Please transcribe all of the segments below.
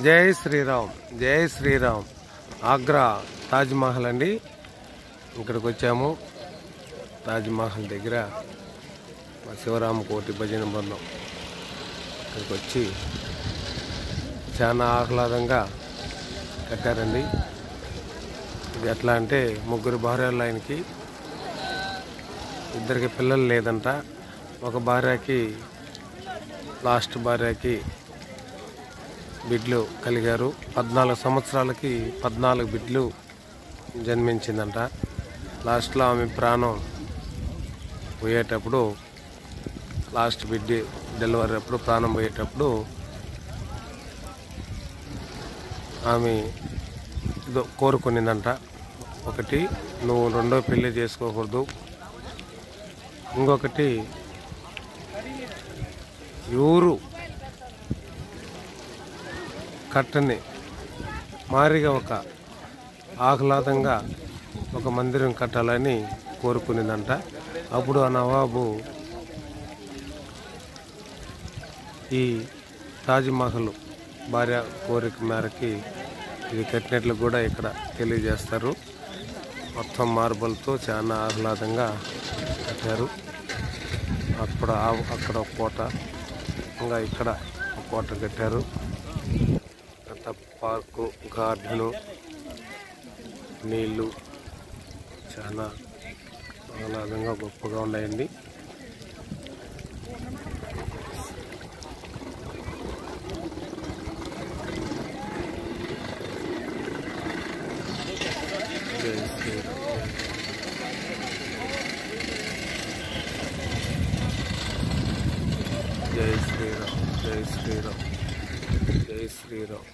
జై శ్రీరామ్ జై శ్రీరామ్ ఆగ్రా తాజ్ మహల్ అండి ఇక్కడికి వచ్చాము తాజ్ మహల్ దగ్గర మా శివరామ కోటి భజన బృందం ఇక్కడికి వచ్చి చాలా ఆహ్లాదంగా కట్టారండి ఇది ఎట్లా అంటే ముగ్గురు భార్యలు ఆయనకి ఇద్దరికి పిల్లలు లేదంట ఒక భార్యకి లాస్ట్ భార్యకి బిడ్లు కలిగారు పద్నాలుగు సంవత్సరాలకి పద్నాలుగు బిడ్లు జన్మించిందంట లాస్ట్లో ఆమె ప్రాణం పోయేటప్పుడు లాస్ట్ బిడ్డ డెలివరీ అప్పుడు ప్రాణం పోయేటప్పుడు ఆమె ఇదో కోరుకునిందంట ఒకటి నువ్వు రెండో పెళ్లి చేసుకోకూడదు ఇంకొకటి ఎవరు కట్టని మారిగా ఒక ఆహ్లాదంగా ఒక మందిరం కట్టాలని కోరుకునిందంట అప్పుడు ఆ నవాబు ఈ తాజ్మహల్ భార్య కోరిక మేరకి ఇది కట్టినట్లు కూడా ఇక్కడ తెలియజేస్తారు మొత్తం మార్బల్తో చాలా ఆహ్లాదంగా కట్టారు అక్కడ ఆ- అక్కడ ఒక కోట ఇంకా ఇక్కడ ఒక కోట కట్టారు అంత పార్కు గార్డెను నీళ్ళు చాలా ఆహ్లాదంగా గొప్పగా ఉన్నాయండి జై శ్రీరామ్ జై శ్రీరామ్ జై శ్రీరామ్ జై శ్రీరామ్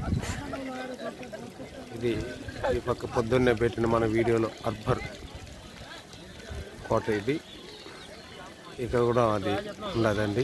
ఇది ఈ పక్క పొద్దున్నే పెట్టిన మన వీడియోలో అక్బర్ కోట ఇది ఇక్కడ కూడా అది ఉండదండి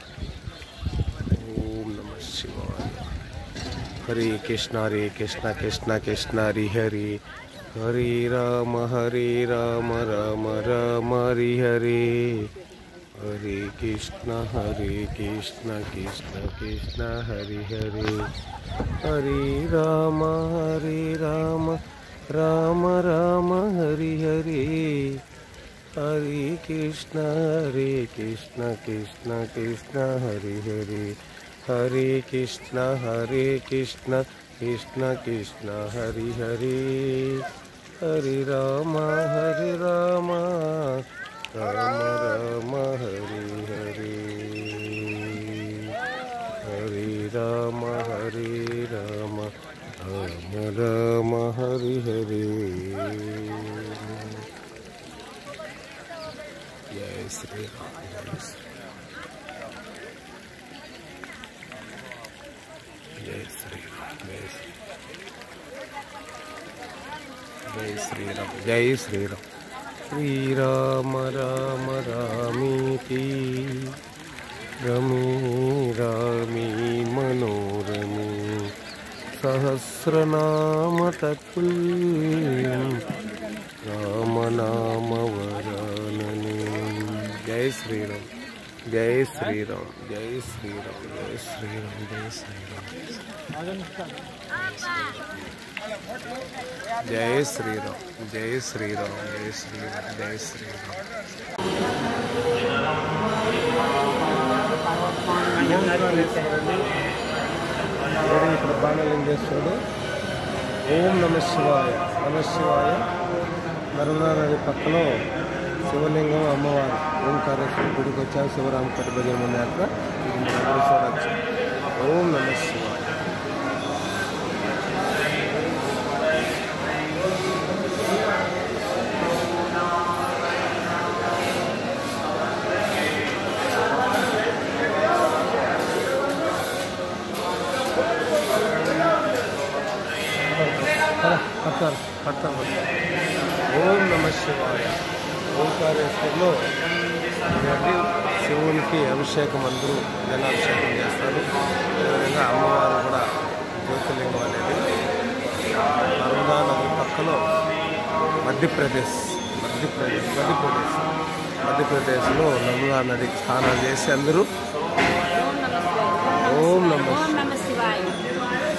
ఓం నమ శివాయ హరి కృష్ణ హరి కృష్ణ కృష్ణ కృష్ణ హరి హరి హరి రామ హరి రామ రామ రామ హరి హరి హరి కృష్ణ హరి కృష్ణ కృష్ణ కృష్ణ హరి హరి హరి రామ హరి రామ రామ రామ హరి హరి హరి కృష్ణ హరి కృష్ణ కృష్ణ కృష్ణ హరి హరి హరి కృష్ణ హరి కృష్ణ కృష్ణ కృష్ణ హరి హరి హరి రామ హరి రామ రామ రామ హరి హరి హరి రామ హరి రామ రామ రామ హరి హరి జై శ్రీరామ్ జై శ్రీ జై శ్రీరామ్ జై శ్రీ జై శ్రీరామ్ జై శ్రీరామ్ శ్రీరామ రామ రామీతి రమే రామీ మనోరమే సహస్రనామ తత్పుల్యం రామనామవరానని జై శ్రీరామ్ జై శ్రీరామ్ జై శ్రీరామ్ జై శ్రీరామ్ జై శ్రీరామ్ జై శ్రీరామ్ జై శ్రీరామ్ జై శ్రీరామ్ జై శ్రీరామ్ ఇక్కడ బాణలింగం చేస్తాడు ఓం నమ శివాయ నమ శివాయ నర్మదా నది పక్కలో శివలింగం అమ్మవారు ఓంకారేశ్వర గుడికి వచ్చాము శివరామ కట్ట భజన ముందు యాత్ర ఇది మన అందరూ చూడొచ్చు ఓం నమ శివాయ పట్టారు పట్టారు ఓం నమ శివాయ ఓంకారేశ్వర్లో ఇవన్నీ శివునికి అభిషేకం అందరూ జలాభిషేకం చేస్తారు అదేవిధంగా అమ్మవారు కూడా జ్యోతిర్లింగం అనేది నర్మదా నది పక్కలో మధ్యప్రదేశ్ మధ్యప్రదేశ్ మధ్యప్రదేశ్ మధ్యప్రదేశ్లో నర్మదా నదికి స్నానాలు చేసి అందరూ ఓం నమ శివాయ ఓం నమ ఓం నమ శివాయ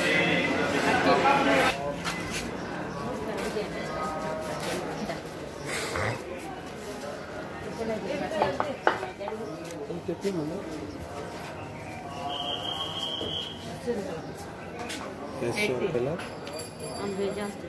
చెప్పి ముందు ಎಷ್ಟು ರೂಪಾಯಿಲ ಅಂದ್ರೆ ಜಾಸ್ತಿ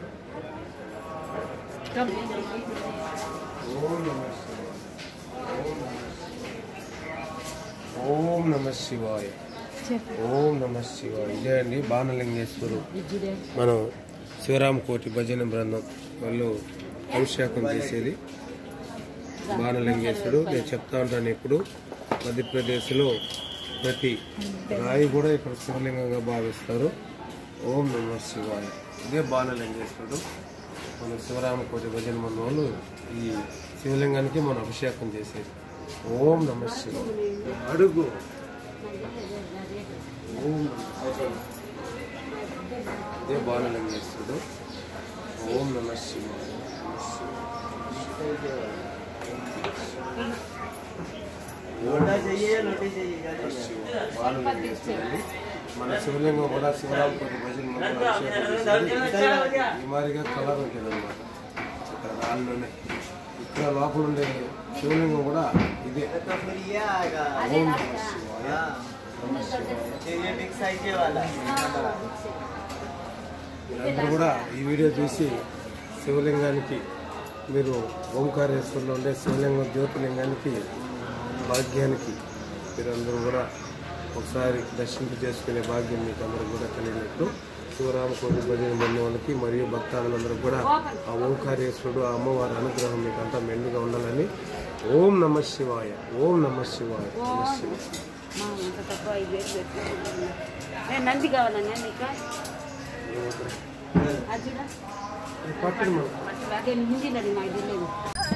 ఓం నమ శివాయ ఓం నమ శివాయ ఇదే అండి బాణలింగేశ్వరు ಇಜ್ಜಿದೆ మనం శివరామ కోటి భజన బృందం వాళ్ళు అభిషేకం చేసేది బాణలింగేశ్వరుడు నేను చెప్తా ఉంటాను ఇప్పుడు మధ్యప్రదేశ్లో ప్రతి రాయి కూడా ఇక్కడ శివలింగంగా భావిస్తారు ఓం నమ శివాయ ఇదే బాణలింగేశ్వరుడు మన శివరామ కోటి భజన బృందం వాళ్ళు ఈ శివలింగానికి మనం అభిషేకం చేసేది ఓం నమ శివాయ అడుగు ఓం నమ శివాయ. ఇదే బాణలింగేశ్వరుడు ఓం నమ శివాయ నమ శివాయ. ఓం నమ శివాయ. బాణలింగేశ్వరుడు. మన శివలింగం కూడా శివరామపతి భజన మంత్రం అభిషేకం చేసేది. ఈ మాదిరిగా కలర్ ఉంటుంది అనమాట ఇక్కడ రాళ్ళలోనే ఇక్కడ లోపల ఉండే శివలింగం కూడా ఇదే ఓం నమ శివాయ నమ శివాయ మీరందరూ కూడా ఈ వీడియో చూసి శివలింగానికి మీరు ఓంకారేశ్వరంలో ఉండే శివలింగం జ్యోతిలింగానికి భాగ్యానికి మీరందరూ కూడా ఒకసారి దర్శింప చేసుకునే భాగ్యం మీకు అందరూ కూడా కలిగినట్టు శివరామకోటి భజన మంది వాళ్ళకి మరియు భక్తాదులందరూ కూడా ఆ ఓంకారేశ్వరుడు ఆ అమ్మవారి అనుగ్రహం మీకు అంతా మెండుగా ఉండాలని ఓం నమ శివాయ ఓం నమ శివాయ నమ శివాయ మా అంత తక్కువ ఐదు వేలు పెట్టుకుంటున్నా ఏ నంది కావాలన్నా నీకు అది చూడ పట్టుడు మనం అదే హిందీలో అది మాకు తెలియదు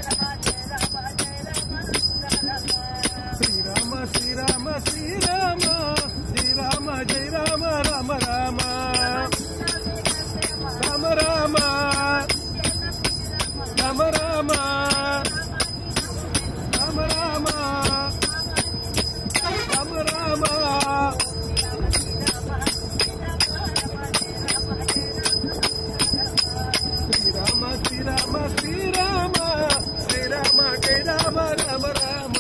శ్రీరామ శ్రీరామ శ్రీరామ శ్రీరామ జయ రామ రామ రామ రామ రామ రామ రామ రామ రామ రామ రామ శ్రీరామ శ్రీరామ శ్రీరామ శ్రీరామ జయ రామ రామ రామ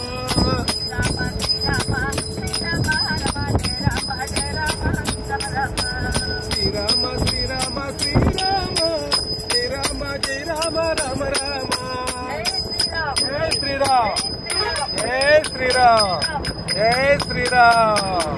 శ్రీరామ శ్రీరామ శ్రీరామ శ్రీరామ జయ రామ రామ రామ జయ శ్రీరామ్ జయ శ్రీరామ్ జయ శ్రీరామ్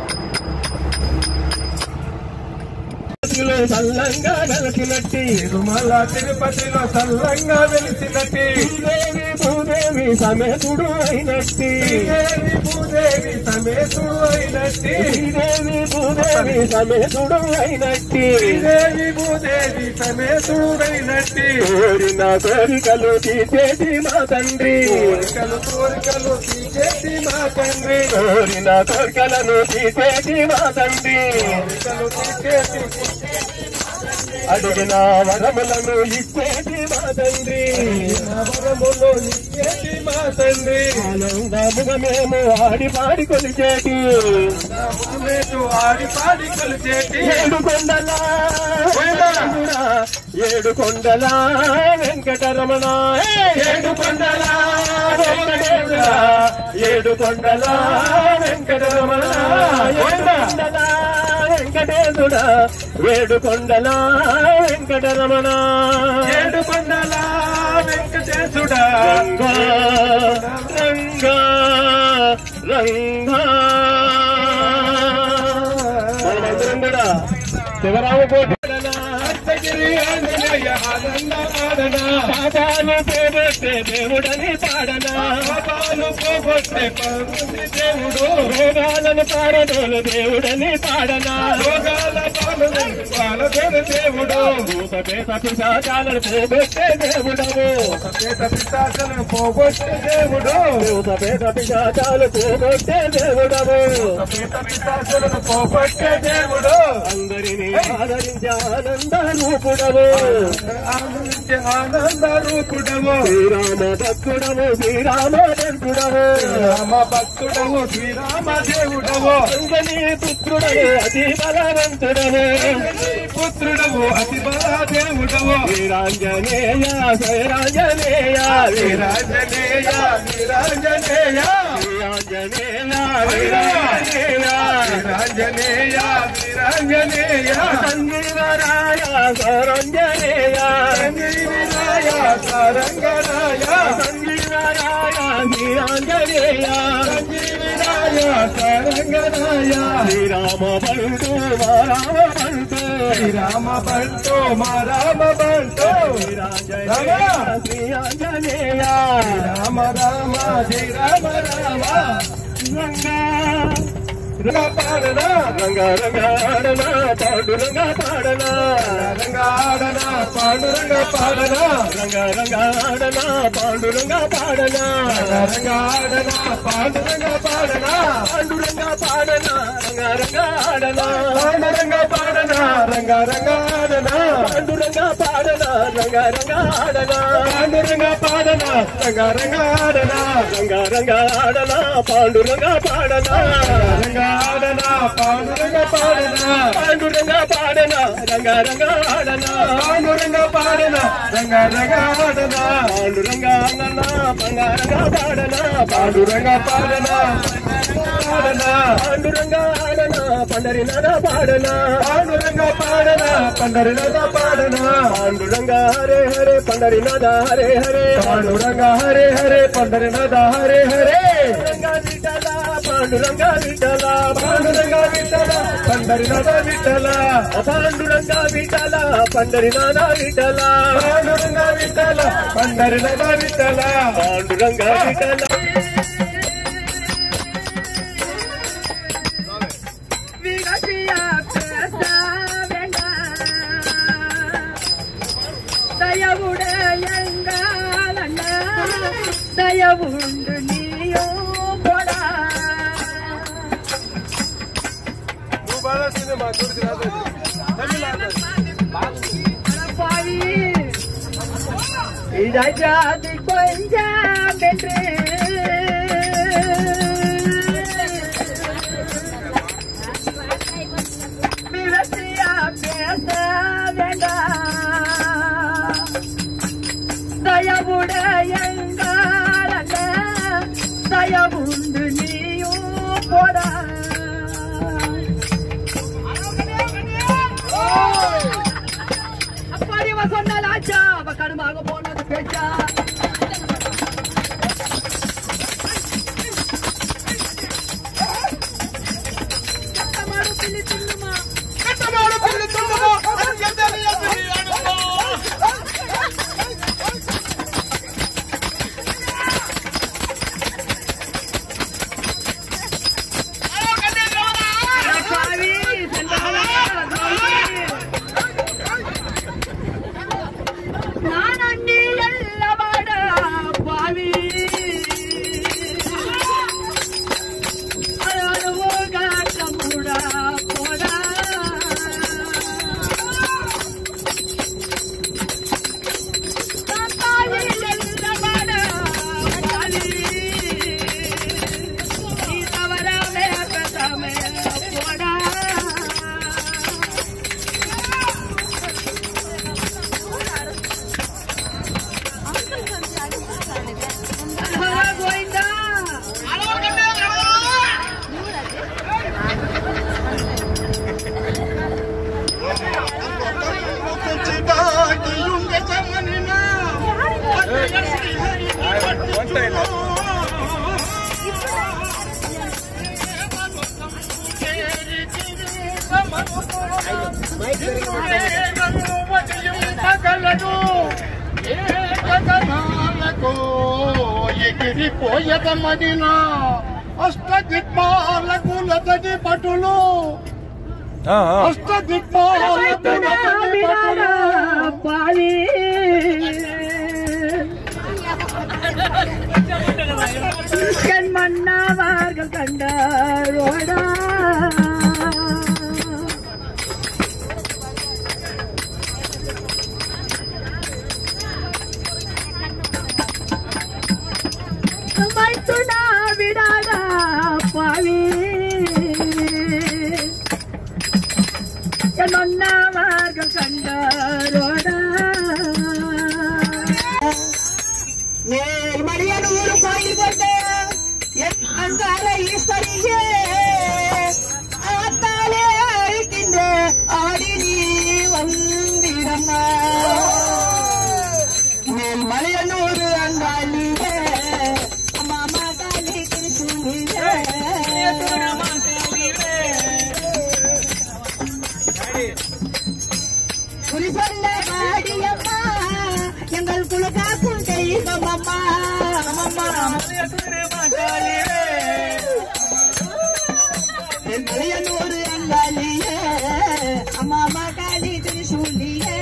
తిరుపతిలో సల్లంగా వెలసినట్టి తిరుమల తిరుపతిలో సల్లంగా వెలిసినట్టి శ్రీదేవి భూదేవి సమేతుడు అయినట్టి శ్రీదేవి భూదేవి సమేతుడు అయినట్టి శ్రీదేవి భూదేవి సమేతుడు అయినట్టి శ్రీదేవి భూదేవి సమేతుడు అయినట్టి కోరిన కోరికలు తీసేటి మా తండ్రి కోరికలు కోరికలు తీసేటి మా తండ్రి కోరిన కోరికలను తీసేటి మా తండ్రి కోరికలు తీసేటి అడిగిన వరములను ఇచ్చేటి మా తండ్రి వరములు ఇచ్చేటి మా తండ్రి ఆనందముగా మేము ఆడి పాడి కొలిచేటి మేము ఆడి పాడి కొలిచేటి ఏడు కొండల వెంకటరమణ, ఏడు కొండల వెంకటరమణ ఏడు కొండల వెంకటేశ్వర ఏడు కొండల వెంకటరమణ ఏడు కొండల వెంకటేశుడ వేడు కొండల వెంకటరమణ ఏడు కొండల వెంకటేశుడ రంగా రంగా రంగా మనమందరం కూడా శివరామకోటి పాపాలు పోగొట్టే దేవుడని పాడనా పాపాలు పోగొట్టే దేవుడు రోగాలను పారదోలు దేవుడని పాడనా రోగాల పాలదోలు దేవుడు భూతపేత పిశాచాలను పోగొట్టే దేవుడవు భూతపేత పిశాచాలను పోగొట్టే దేవుడు భూతపేత పిశాచాలు పోగొట్టే దేవుడవు భూతపేత పిశాచాలను పోగొట్టే దేవుడు అందరినీ ఆదరించే ఆనంద రూపుడవు ఆనందించే ఆనంద రూపుడవు శ్రీరామ భక్తుడవు శ్రీరామ భక్తుడవు శ్రీరామ భక్తుడవు శ్రీరామ దేవుడవు అంజనీ పుత్రుడవు అతి బలవంతుడవు పుత్రుడవు అతి బల దేవుడవు వీరాంజనేయ శ్రీరాంజనేయ వీరాంజనేయ వీరాంజనేయ వీరాంజనేయ వీరాంజనేయ వీరాంజనేయ వీరాంజనేయ సంజీవరాయ సరంజనేయ సంజీవిరాయ సారంగరాయ సంజీవరాయ వీరాంజనేయ సంజీవిరాయ సారంగరాయ శ్రీరామ బంటు మా రామ బంటు శ్రీరామ బంటో మా రామ బంటో వీరాంజనేయ శ్రీరాంజనేయ రామ రామ శ్రీరామ రామ రంగా రంగ పాడనా రంగ రంగాడన పాండురంగ పాడన రంగాడన పాండురంగ పాడనా రంగ రంగాడన పాండురంగ పాడన రంగాడన పాండురంగ పాడనా పాండురంగ పాడన రంగ రంగాడన పాండురంగ పాడనా రంగ రంగాడనా పాండురంగ పాడన రంగ రంగాడన పాండురంగ పాడనా రంగ రంగాడనా రంగ రంగాడన పాండురంగ పాడన రంగాడనా పాండురంగ పాడనా పాండురంగ పాడన రంగ రంగాడన పాండురంగ పాడనా రంగ రంగాడనా పాండురంగ నన్న బంగారంగ పాడన పాండురంగ పాడనా పాడనా పాండురంగ ఆడన పండరి నద పాడన పాండురంగ పాడనా పండరినద పాడనా పాండురంగ హరే హరే పండరి నద హరే హరే పాండురంగ హరే హరే పండరినద హరే హరే పాండురంగ విఠల పాండురంగ విఠల పాండురంగ విఠల పండరినద విఠల పాండురంగ విఠల పండరి నద విఠల పాండురంగ విఠల పండరినద విఠల పాండురంగ విఠల தயவுண்டு நீயோ போடா సినిమా చూసి பாவி இதாஜாதி கொஞ்சம் என்று விவசாயா பேச வேண்டாம் தயவுடையங்கால தயவுண்டு நீயும் போடா அப்படி இவ சொன்னாலாச்சா அவ கடுமாக போனது பேச்சா கட்டமாடு பிள்ளை தின்னுமா பாவி செல்வங்களா, நான் அண்ணி எல்லவாடா பாவி அழகோ காட்டமுடா போடா பாவி எல்லவாடா பாவி நீ தவறாமே பேசாமே போடா గోవిందా ఎగిరిపోయదమదిన అష్ట దిక్పాలకు లతది పటులు అష్ట దిక్పాలకు లతది పటులు పాలి கண்மண்ணாவார்கள் கண்டாரோடா மைத்துனா விடாடா பாவி என்னொன்னாவார்கள் கண்டாரோடா ಅಲಂಕಾರ ಈಶ್ವರಿಗೆ ಆತಾಳೆ ಐತಿಂದೆ ಆಡಿರಿ ಒಂದಿರಮ್ಮ ಮೇಲ್ಮಲೆಯನ್ನೂರು ಅಂಗಾಲಿಗೆ ಅಮ್ಮ ಮಾತಾಲಿ ಕಿರುಸುಂಡಿಗೆ புரிசொல்ல வாடியம்மா எங்கள் குலகாக்கும் தெய்வமம்மா அம்மம்மா என் மலையனூர் அங்காலியே அம்மா மாட்டாளி திருசூலியே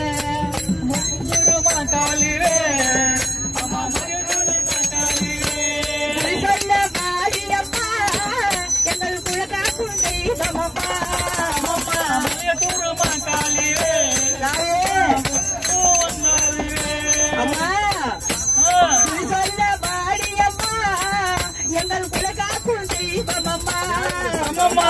புரிசொல்ல வாடியம்மா எங்கள் குலகாக்கும் தெய்வமம்மா அம்மம்மா தாயே அம்மா நீ சொல்ல வாடியம்மா எங்கள் குலகாக்கும் தெய்வமம்மா அம்மம்மா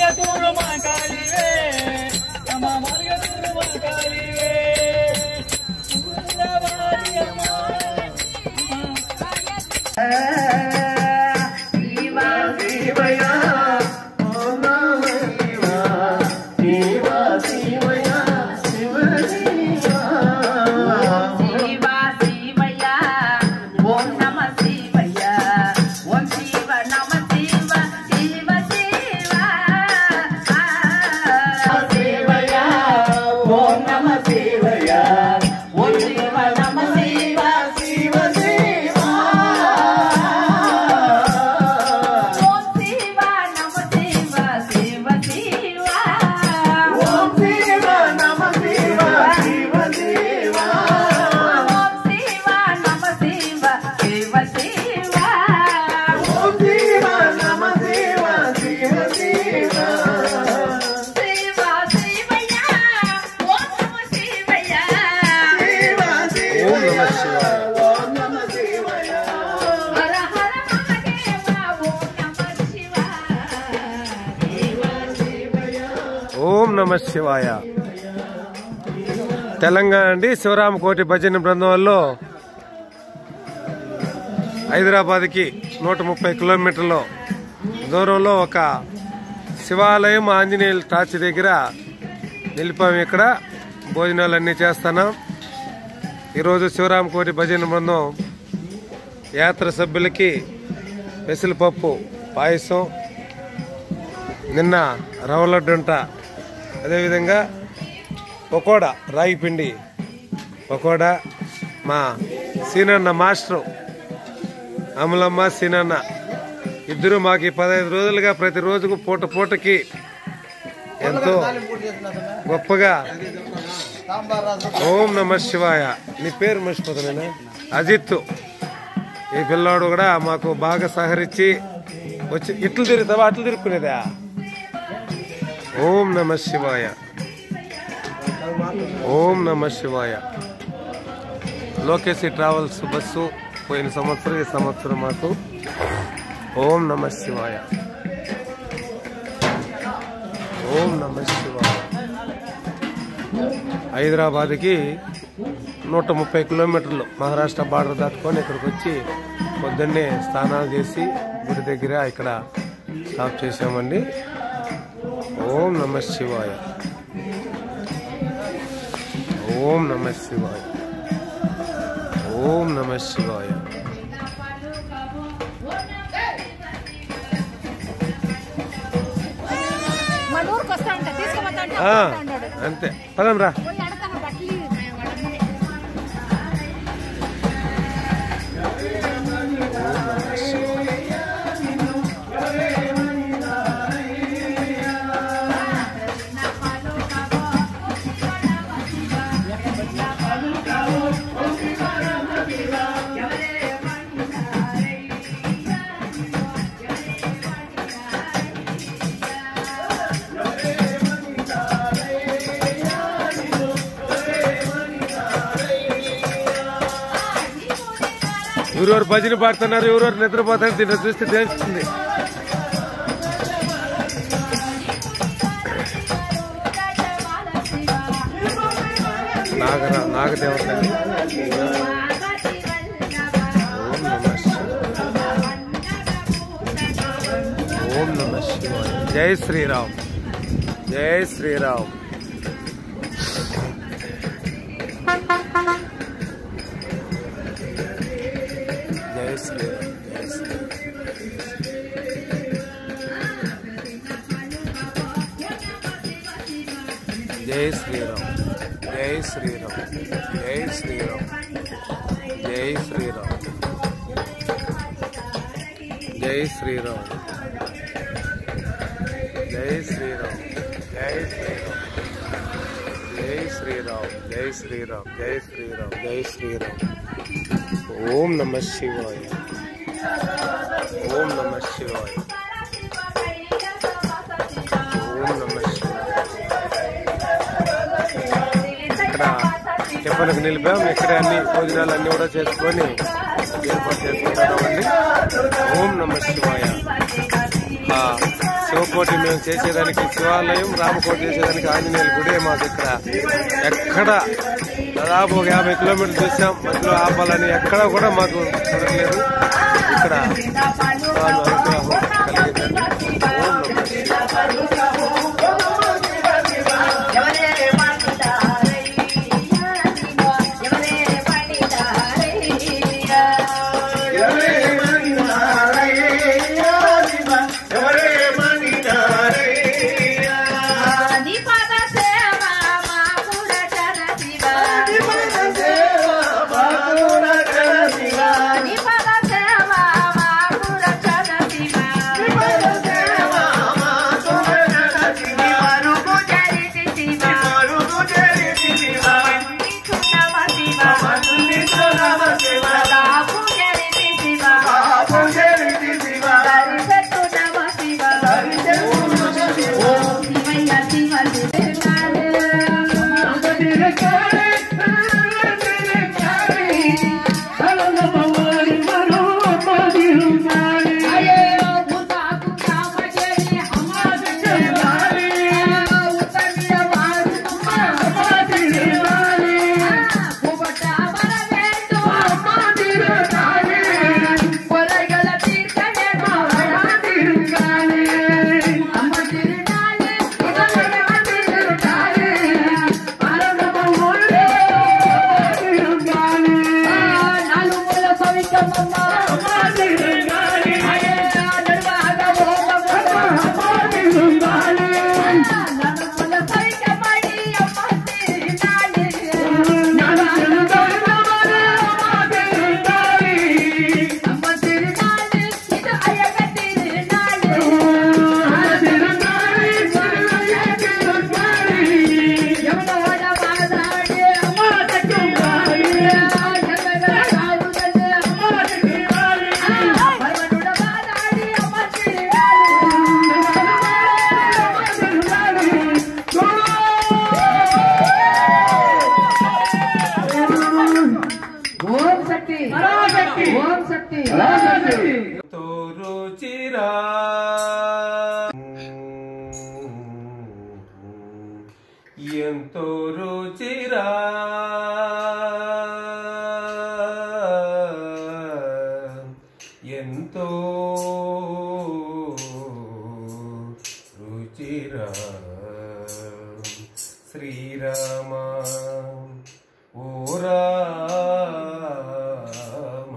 శివ శివయ్య ఓం నమ శివయ్య ఓం శివ నమ శివ శివ శివ శివయ్య ఓం నమ శివయ్య ఓం శివ నమ శివ శివ శివ ఓం శివ నమ శివ శివ శివ ఓం శివ నమ శివ శివ శివ ఓం శివ నమ శివ శివ శివ ఓం శివ నమ శివ శివ శివ శివ శివయ్య ఓం నమ శివయ్య ఓం నమ శివాయ హర హర మహాదేవ ఓం నమ శివ ఓం నమ శివాయ తెలంగాణ అండి శివరామకోటి భజన బృందంలో హైదరాబాద్కి నూట ముప్పై కిలోమీటర్ల దూరంలో ఒక శివాలయం ఆంజనేయుల టార్చ్ దగ్గర నిలిపాము ఇక్కడ భోజనాలన్నీ చేస్తున్నాం ఈరోజు శివరామకోటి భజన బృందం యాత్ర సభ్యులకి పెసలపప్పు పాయసం నిన్న రవ్వ లడ్డుంట అదేవిధంగా పకోడా రాగి పిండి పకోడా మా సీనన్న మాస్టరు అమలమ్మ సీనన్న ఇద్దరు మాకు ఈ పదహైదు రోజులుగా ప్రతి రోజుకు పూట పూటకి ఎంతో గొప్పగా ఓం నమ శివాయ నీ పేరు మర్చిపోతున్నానా అజిత్ ఈ పిల్లాడు కూడా మాకు బాగా సహరించి వచ్చి ఇట్లు తిరుగుతావా అట్లు తిరుక్కునేదా ఓం నమ శివాయ ఓం నమ శివాయ లోకేసి ట్రావెల్స్ బస్సు పోయిన సంవత్సరం ఈ సంవత్సరం మాకు ఓం నమ శివాయ ఓం నమ శివాయ హైదరాబాద్కి నూట ముప్పై కిలోమీటర్లు మహారాష్ట్ర బార్డర్ దాటుకొని ఇక్కడికి వచ్చి పొద్దున్నే స్నానాలు చేసి గుడి దగ్గర ఇక్కడ స్టాప్ చేసామండి ఓం నమ శివాయ ఓం నమ శివాయ ఓం నమ శివాయ మన ఊరికి వస్తా ఉంటా తీసుకోబోతా అంటే ఆ, వస్తా ఉన్నాడు అంతే పదం రా పోయి అడతాను బట్టలు వాళ్ళమ్మని ఎవరెవరు భజన పాడుతున్నారు ఎవరెవరు నిద్రపోతారు దీన్ని చూస్తే తెలుస్తుంది నాగర నాగదేవత ఓం నమ శివాయ ఓం నమ శివాయ జై శ్రీరామ్ జై శ్రీరామ్ జై శ్రీరామ్ జై శ్రీరామ్ జై శ్రీరామ్ జై శ్రీరామ్ జై శ్రీరామ్ జై శ్రీరామ్ జై శ్రీరామ్ జై శ్రీరామ్ జై శ్రీరామ్ జై శ్రీరామ్ జై శ్రీరామ్ జై శ్రీరామ్ జై శ్రీరామ్ ఓం నమ శివాయ ఓం నమ శివాయ ఓం నమ శివాయ ఇక్కడ చెప్పలకు నిలిపాం ఇక్కడ అన్ని భోజనాలు అన్ని కూడా చేసుకొని ఏర్పాటు చేసుకుంటామండి ఓం నమ శివాయ ఆ శివకోటి మేము చేసేదానికి శివాలయం రామకోటి చేసేదానికి ఆంజనేయుల గుడి మాకు ఇక్కడ ఎక్కడ దాదాపు ఒక యాభై కిలోమీటర్లు చూసాం మధ్యలో ఆపాలని ఎక్కడ కూడా మాకు దొరకలేదు ఇక్కడ స్వామి అనుగ్రహం కలిగిందండి ఓం నమ శివాయ ఓం శక్తి ఓం శక్తి ఎంతో రుచిరా ఎంతో రుచిరా ఎంతో రుచిరా శ్రీరామ ఓ రామ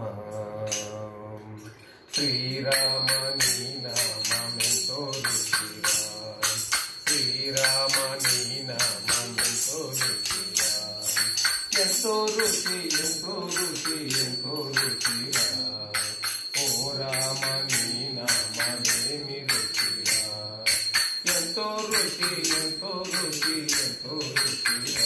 శ్రీరామ నీ నామెంతో రుచిరా శ్రీరామ నీ నామెంతో రుచిరా ఎంతో రుచి ఎంతో రుచి ఎంతో రుచిరా ఓ రామ నీ నామేమి రుచిరా ఎంతో రుచి ఎంతో రుచి ఎంతో రుచిరా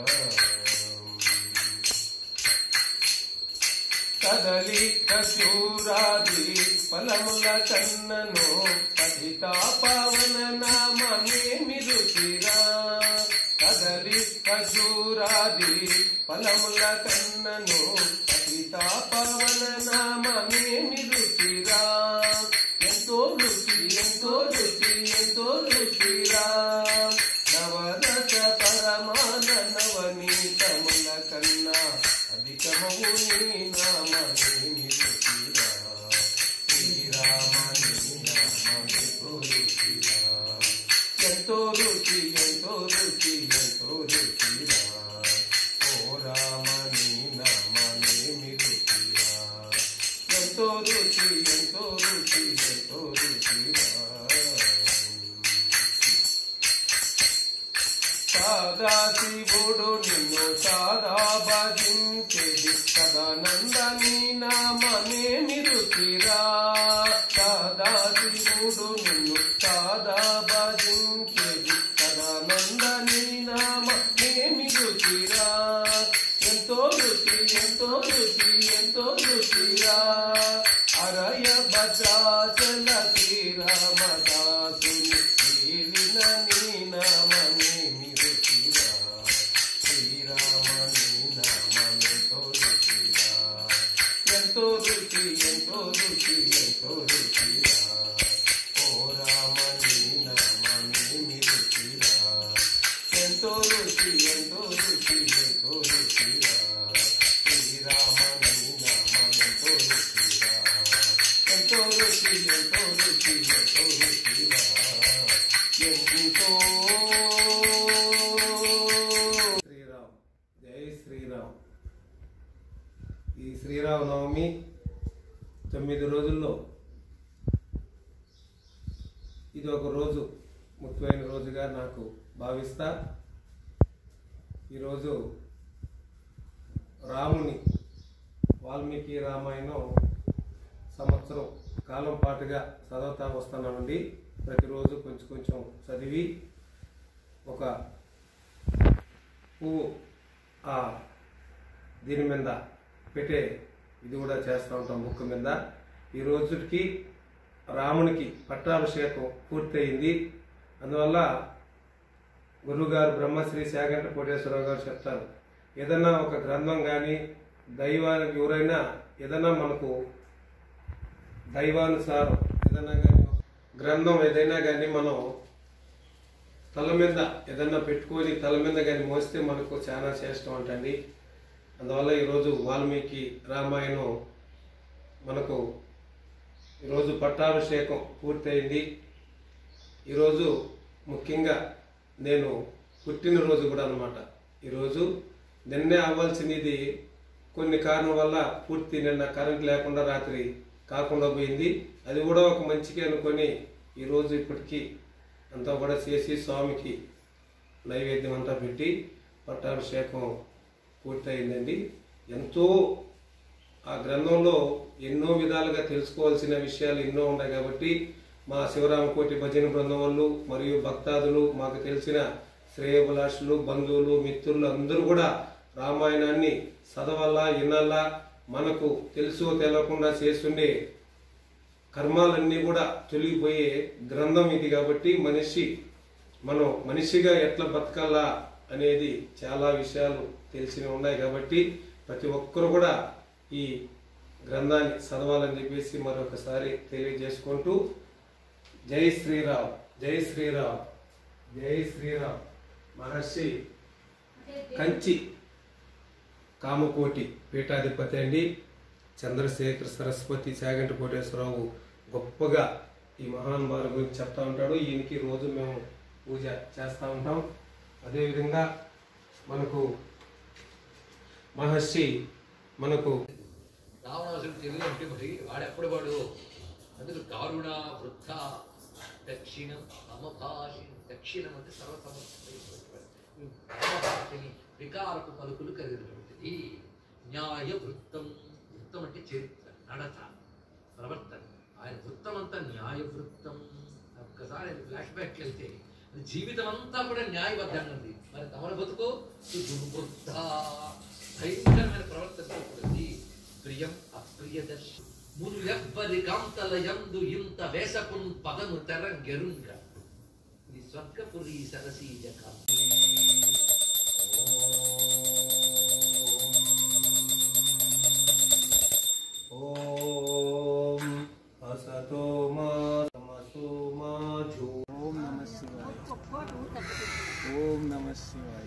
కదలి ఖజూరాది ఫలముల కన్నను పతితా పవన నామేమి రుచిరా కదలి ఖజూరాది ఫలముల కన్నను పతితా పవన నామేమి రుచిరా ఎంతో రుచి ఎంతో రుచి ఎంతో రుచిరా నవరస పరమాన నవనీతముల కన్నా అధికమవు నీ నామేమి రుచిరా శ్రీరామ నీ నామమే రుచిరా ఎంతో రుచి ఎంతో రుచి ఎంతో రుచిరా ఓ రామని నామనేమి రుచిరా ఎంతో రుచి ఎంతో రుచి ఎంతో రుచిరా సాదా శివుడు నిన్ను సాదా భజించేది సదానందని నామనేమి రుచిరా సాదా శివుడు నిన్ను సాదా భజించేది సదానందని నామనేమి రుచిరా ఎంతో రుచి ఎంతో రుచి ఎంతో రుచిరా అరయ భద్రాచల శ్రీరామదాసుని ఏలిన నీ నామనేమి రుచిరా శ్రీరామ నీ నామమెంతో రుచిరా ఎంతో రుచి ఎంతో రుచి ఎంతో రుచిరా ఓ రామ నీ నామనేమి రుచిరా ఎంతో రుచి ఎంతో రుచి ఎంతో రుచిరా శ్రీరామ నీ నామమెంతో రుచిరా ఎంతో రుచి ఎంతో రుచి ఎంతో రుచిరా ఎంతో శ్రీరామ్ జై శ్రీరామ్ ఈ శ్రీరామనవమి తొమ్మిది రోజుల్లో ఇది ఒక రోజు ముఖ్యమైన రోజుగా నాకు భావిస్తా ఈరోజు రాముని వాల్మీకి రామాయణం సంవత్సరం కాలం పాటుగా చదువుతా వస్తున్నామండి ప్రతిరోజు కొంచెం కొంచెం చదివి ఒక పువ్వు ఆ దీని మీద పెట్టే ఇది కూడా చేస్తూ ఉంటాం బుక్ మీద ఈ రోజుకి రామునికి పట్టాభిషేకం పూర్తయింది అందువల్ల గురువుగారు బ్రహ్మశ్రీ శాగంట కోటేశ్వరరావు గారు చెప్తారు ఏదన్నా ఒక గ్రంథం కానీ దైవానికి ఎవరైనా ఏదైనా మనకు దైవానుసారం ఏదైనా కానీ గ్రంథం ఏదైనా కానీ మనం తల మీద ఏదన్నా పెట్టుకొని తల మీద కానీ మోస్తే మనకు చాలా శ్రేష్టం అంటండి అందువల్ల ఈరోజు వాల్మీకి రామాయణం మనకు ఈరోజు పట్టాభిషేకం పూర్తయింది ఈరోజు ముఖ్యంగా నేను పుట్టినరోజు కూడా అనమాట ఈరోజు నిన్నే అవ్వాల్సినది కొన్ని కారణం వల్ల పూర్తి నిన్న కరెంట్ లేకుండా రాత్రి కాకుండా పోయింది అది కూడా ఒక మంచికి అనుకొని ఈరోజు ఇప్పటికీ అంతా కూడా చేసి స్వామికి నైవేద్యం అంతా పెట్టి పట్టాభిషేకం పూర్తయిందండి ఎంతో ఆ గ్రంథంలో ఎన్నో విధాలుగా తెలుసుకోవాల్సిన విషయాలు ఎన్నో ఉన్నాయి కాబట్టి మా శివరామకోటి భజన బృందం వాళ్ళు మరియు భక్తాదులు మాకు తెలిసిన శ్రేయభిలాషులు బంధువులు మిత్రులు అందరూ కూడా రామాయణాన్ని చదవాలా వినాలా మనకు తెలుసో తెలవకుండా చేస్తుండే కర్మాలన్నీ కూడా తొలగిపోయే గ్రంథం ఇది కాబట్టి మనిషి మనం మనిషిగా ఎట్లా బతకాలా అనేది చాలా విషయాలు తెలిసి ఉన్నాయి కాబట్టి ప్రతి ఒక్కరు కూడా ఈ గ్రంథాన్ని చదవాలని చెప్పేసి మరొకసారి తెలియజేసుకుంటూ జై శ్రీరామ్ జై శ్రీరామ్ జై శ్రీరామ్ మహర్షి కంచి కామకోటి పీఠాధిపతి అండి చంద్రశేఖర్ సరస్వతి సాగంట కోటేశ్వరరావు గొప్పగా ఈ మహానుభావుల గురించి చెప్తా ఉంటాడు ఈయనకి రోజు మేము పూజ చేస్తూ ఉంటాం అదేవిధంగా మనకు మహర్షి మనకు రావణాసుడు తెలియదు అంటే మరి వాడు ఎప్పుడు వాడు అందుకు కారుణ వృద్ధ దక్షిణం సమభాషి దక్షిణం అంటే సర్వసమర్థని వికారపు పలుకులు కలిగినటువంటిది న్యాయ వృత్తం వృత్తం అంటే చరిత్ర నడత ప్రవర్తన ఆయన వృత్తం అంతా న్యాయ వృత్తం ఒక్కసారి ఫ్లాష్ బ్యాక్ వెళ్తే అది జీవితం అంతా కూడా న్యాయబద్ధంగా ఉంది మరి తమల బతుకు దుర్బుద్ధ భయంకరమైన ప్రవర్తన ఉంటుంది ప్రియం అప్రియదర్శి మునులెవ్వరి కాంతలయందు ఇంత వేసకున్ పదము తెరంగెరుంగ ఇది స్వర్గపురి సరసీజక ఓం అసతో మా సమసో మా ఝూ ఓం నమ శివాయ ఓం నమ శివాయ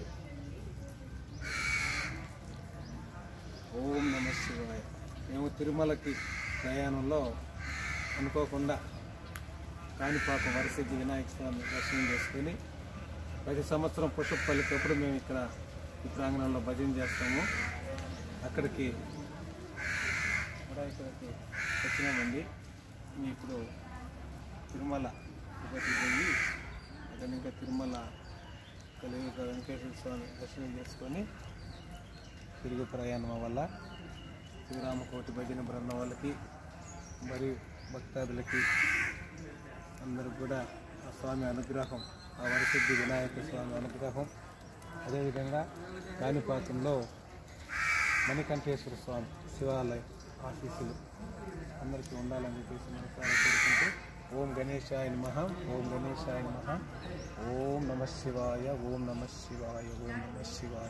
ఓం నమ శివాయ మేము తిరుమలకి ప్రయాణంలో అనుకోకుండా కాణిపాకం వరసిద్ధి వినాయక స్వామి దర్శనం చేసుకొని ప్రతి సంవత్సరం పుష్పపల్లికప్పుడు మేము ఇక్కడ ఈ ప్రాంగణంలో భజన చేస్తాము అక్కడికి కూడా ఇక్కడికి వచ్చినామండి మేము ఇప్పుడు తిరుమల తిరుపతి పోయి అక్కడ ఇంకా తిరుమల కలియుగ వెంకటేశ్వర స్వామి దర్శనం చేసుకొని తిరుగు ప్రయాణం వల్ల శ్రీరామకోటి భజన బృందం వాళ్ళకి మరియు భక్తాదులకి అందరూ కూడా ఆ స్వామి అనుగ్రహం ఆ వరసిద్ధి వినాయక స్వామి అనుగ్రహం అదేవిధంగా కాణిపాకంలో మణికంఠేశ్వర స్వామి శివాలయం ఆశీస్సులు అందరికీ ఉండాలని చెప్పేసి మనసారా కోరుకుంటూ ఓం గణేశాయ నమః ఓం గణేశాయ నమః ఓం నమ శివాయ ఓం నమ శివాయ ఓం నమ శివాయ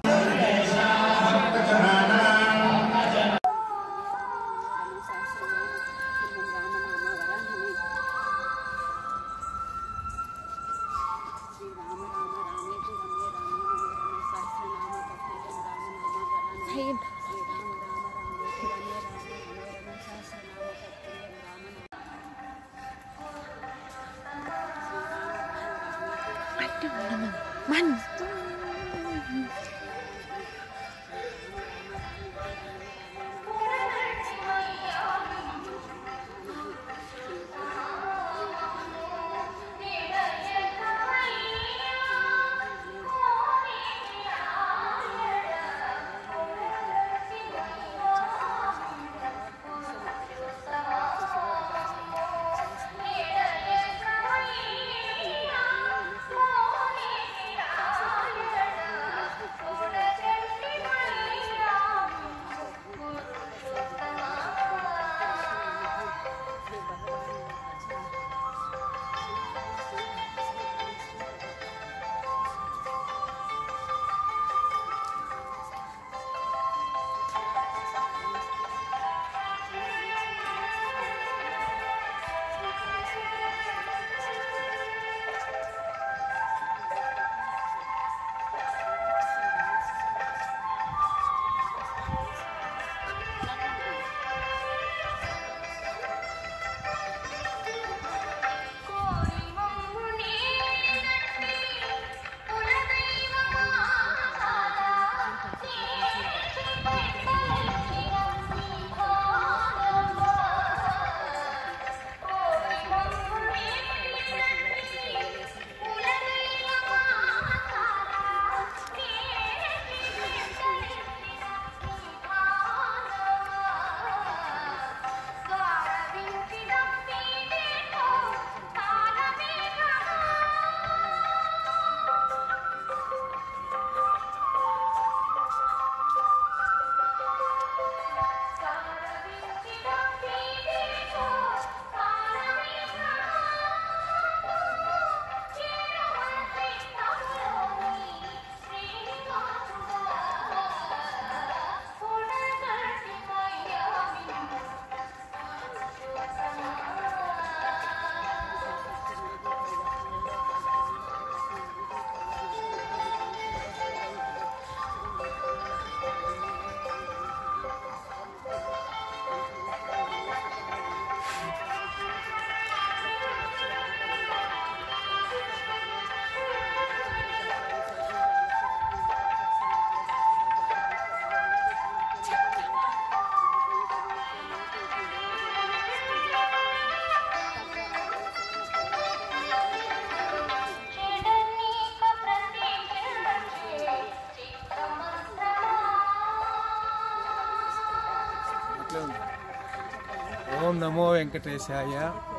ఓం నమో వెంకటేశాయ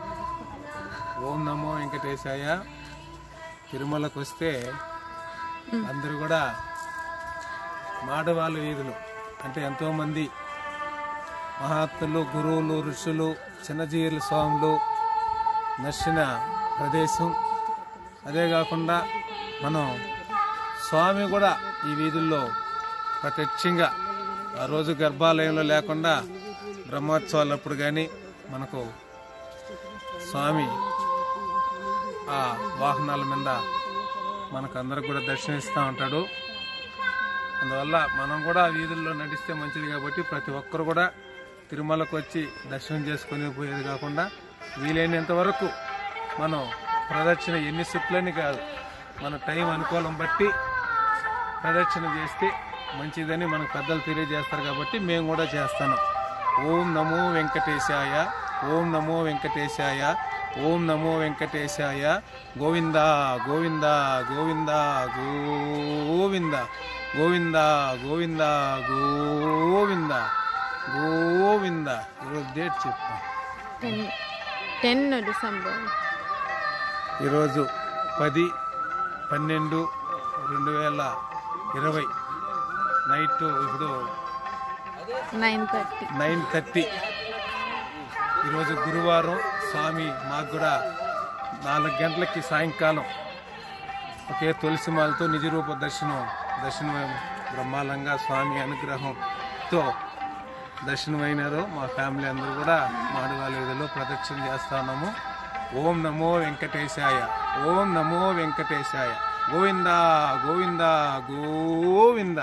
ఓం నమో వెంకటేశాయ తిరుమలకు వస్తే అందరూ కూడా మాడవాళ్ళ వీధులు అంటే ఎంతోమంది మహాత్ములు గురువులు ఋషులు చిన్నజీరుల స్వాములు నర్సిన ప్రదేశం అదే కాకుండా మనం స్వామి కూడా ఈ వీధుల్లో ప్రత్యక్షంగా ఆ రోజు గర్భాలయంలో లేకుండా బ్రహ్మోత్సవాలప్పుడు కానీ మనకు స్వామి ఆ వాహనాల మీద మనకు అందరికి కూడా దర్శనమిస్తూ ఉంటాడు అందువల్ల మనం కూడా వీధుల్లో నడిస్తే మంచిది కాబట్టి ప్రతి ఒక్కరు కూడా తిరుమలకు వచ్చి దర్శనం చేసుకుని పోయేది కాకుండా వీలైనంత వరకు మనం ప్రదక్షిణ ఎన్ని సుట్లని కాదు మన టైం అనుకూలం బట్టి ప్రదక్షిణ చేస్తే మంచిదని మనకు పెద్దలు తెలియజేస్తారు కాబట్టి మేము కూడా చేస్తాను ఓం నమో వెంకటేశాయ ఓం నమో వెంకటేశాయ ఓం నమో వెంకటేశాయ గోవింద గోవింద గోవింద గోవింద గోవింద గోవింద గోవింద గోవింద ఈరోజు డేట్ చెప్తాం టెన్ టెన్ డిసెంబర్ ఈరోజు పది పన్నెండు రెండు వేల ఇరవై నైట్ ఇప్పుడు నైన్ థర్టీ నైన్ థర్టీ ఈరోజు గురువారం స్వామి మాకు కూడా నాలుగు గంటలకి సాయంకాలం ఒకే తులసిమాలతో నిజరూప దర్శనం దర్శనం బ్రహ్మాండంగా స్వామి అనుగ్రహంతో దర్శనమైనారు మా ఫ్యామిలీ అందరూ కూడా మాడవాళ్ళ వీధిలో ప్రదక్షిణ చేస్తా ఉన్నాము ఓం నమో వెంకటేశాయ ఓం నమో వెంకటేశాయ గోవింద గోవింద గోవింద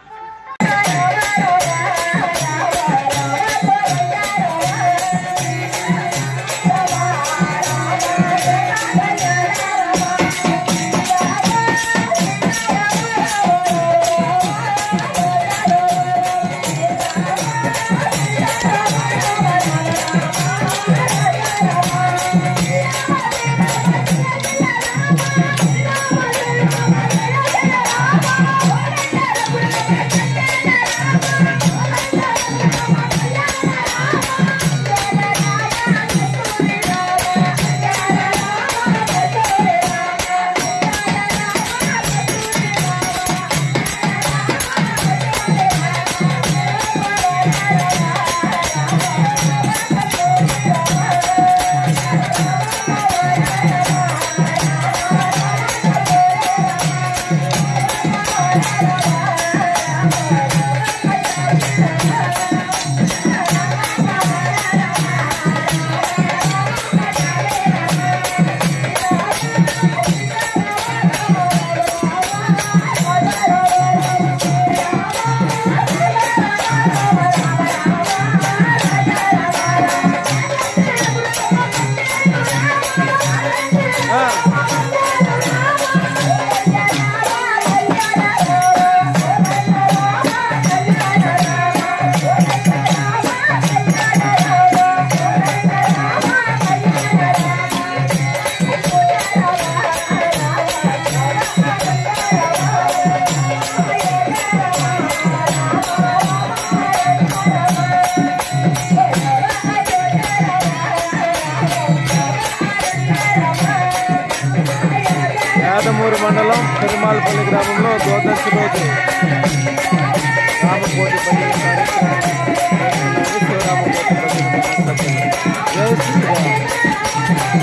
యాదమూరు మండలం పెరుమాలపల్లి గ్రామంలో ద్వాదశి రోజు రామకోటి పండుగ కార్యక్రమం శివరామకోటి పండుగ జై శ్రీరామ్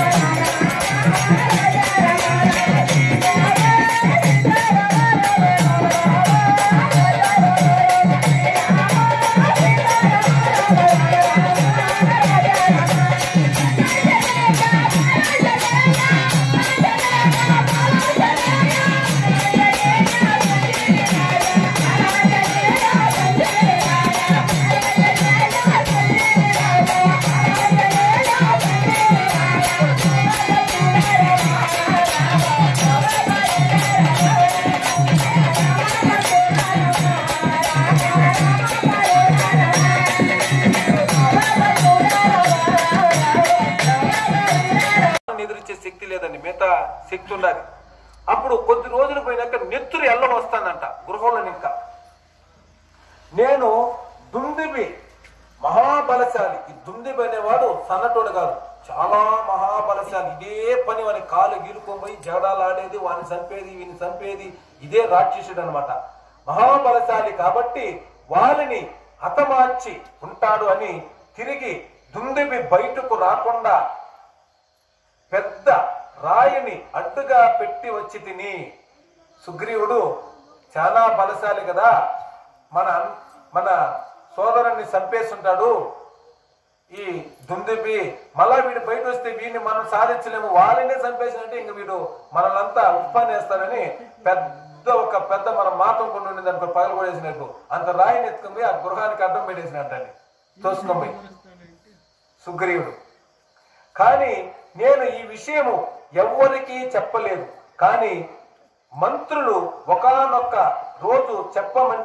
ఎదిరించే శక్తి లేదండి మిగతా శక్తి ఉన్నది అప్పుడు కొద్ది రోజులు పోయినాక నెత్తురు ఎల్లం వస్తానంట గృహంలో ఇంకా నేను దుందిబి మహాబలశాలి ఈ దుందిబి అనేవాడు సన్నటోడు కాదు చాలా మహాబలశాలి ఇదే పని వాని కాలు గీలుకొని జగడాలు ఆడేది వాని చంపేది వీని చంపేది ఇదే రాక్షసుడు అనమాట మహాబలశాలి కాబట్టి వారిని హతమార్చి ఉంటాడు అని తిరిగి దుందిబి బయటకు రాకుండా పెద్ద రాయిని అడ్డుగా పెట్టి వచ్చి తిని సుగ్రీవుడు చాలా బలశాలి కదా మన మన సోదరుణ్ణి చంపేస్తుంటాడు ఈ దుందిబి మళ్ళా వీడు బయట వస్తే వీడిని మనం సాధించలేము వాళ్ళనే చంపేసినట్టే ఇంక వీడు మనల్నంతా ఉప్పానేస్తారని పెద్ద ఒక పెద్ద మన మాతం కొండ ఉండింది అనుకో పగలు కొడేసినట్టు అంత రాయిని ఎత్తుకుని పోయి ఆ గృహానికి అడ్డం పెట్టేసినట్టని తోసుకొని పోయి సుగ్రీవుడు కానీ నేను ఈ విషయము ఎవ్వరికీ చెప్పలేదు కానీ మంత్రులు ఒకానొక్క రోజు చెప్పమని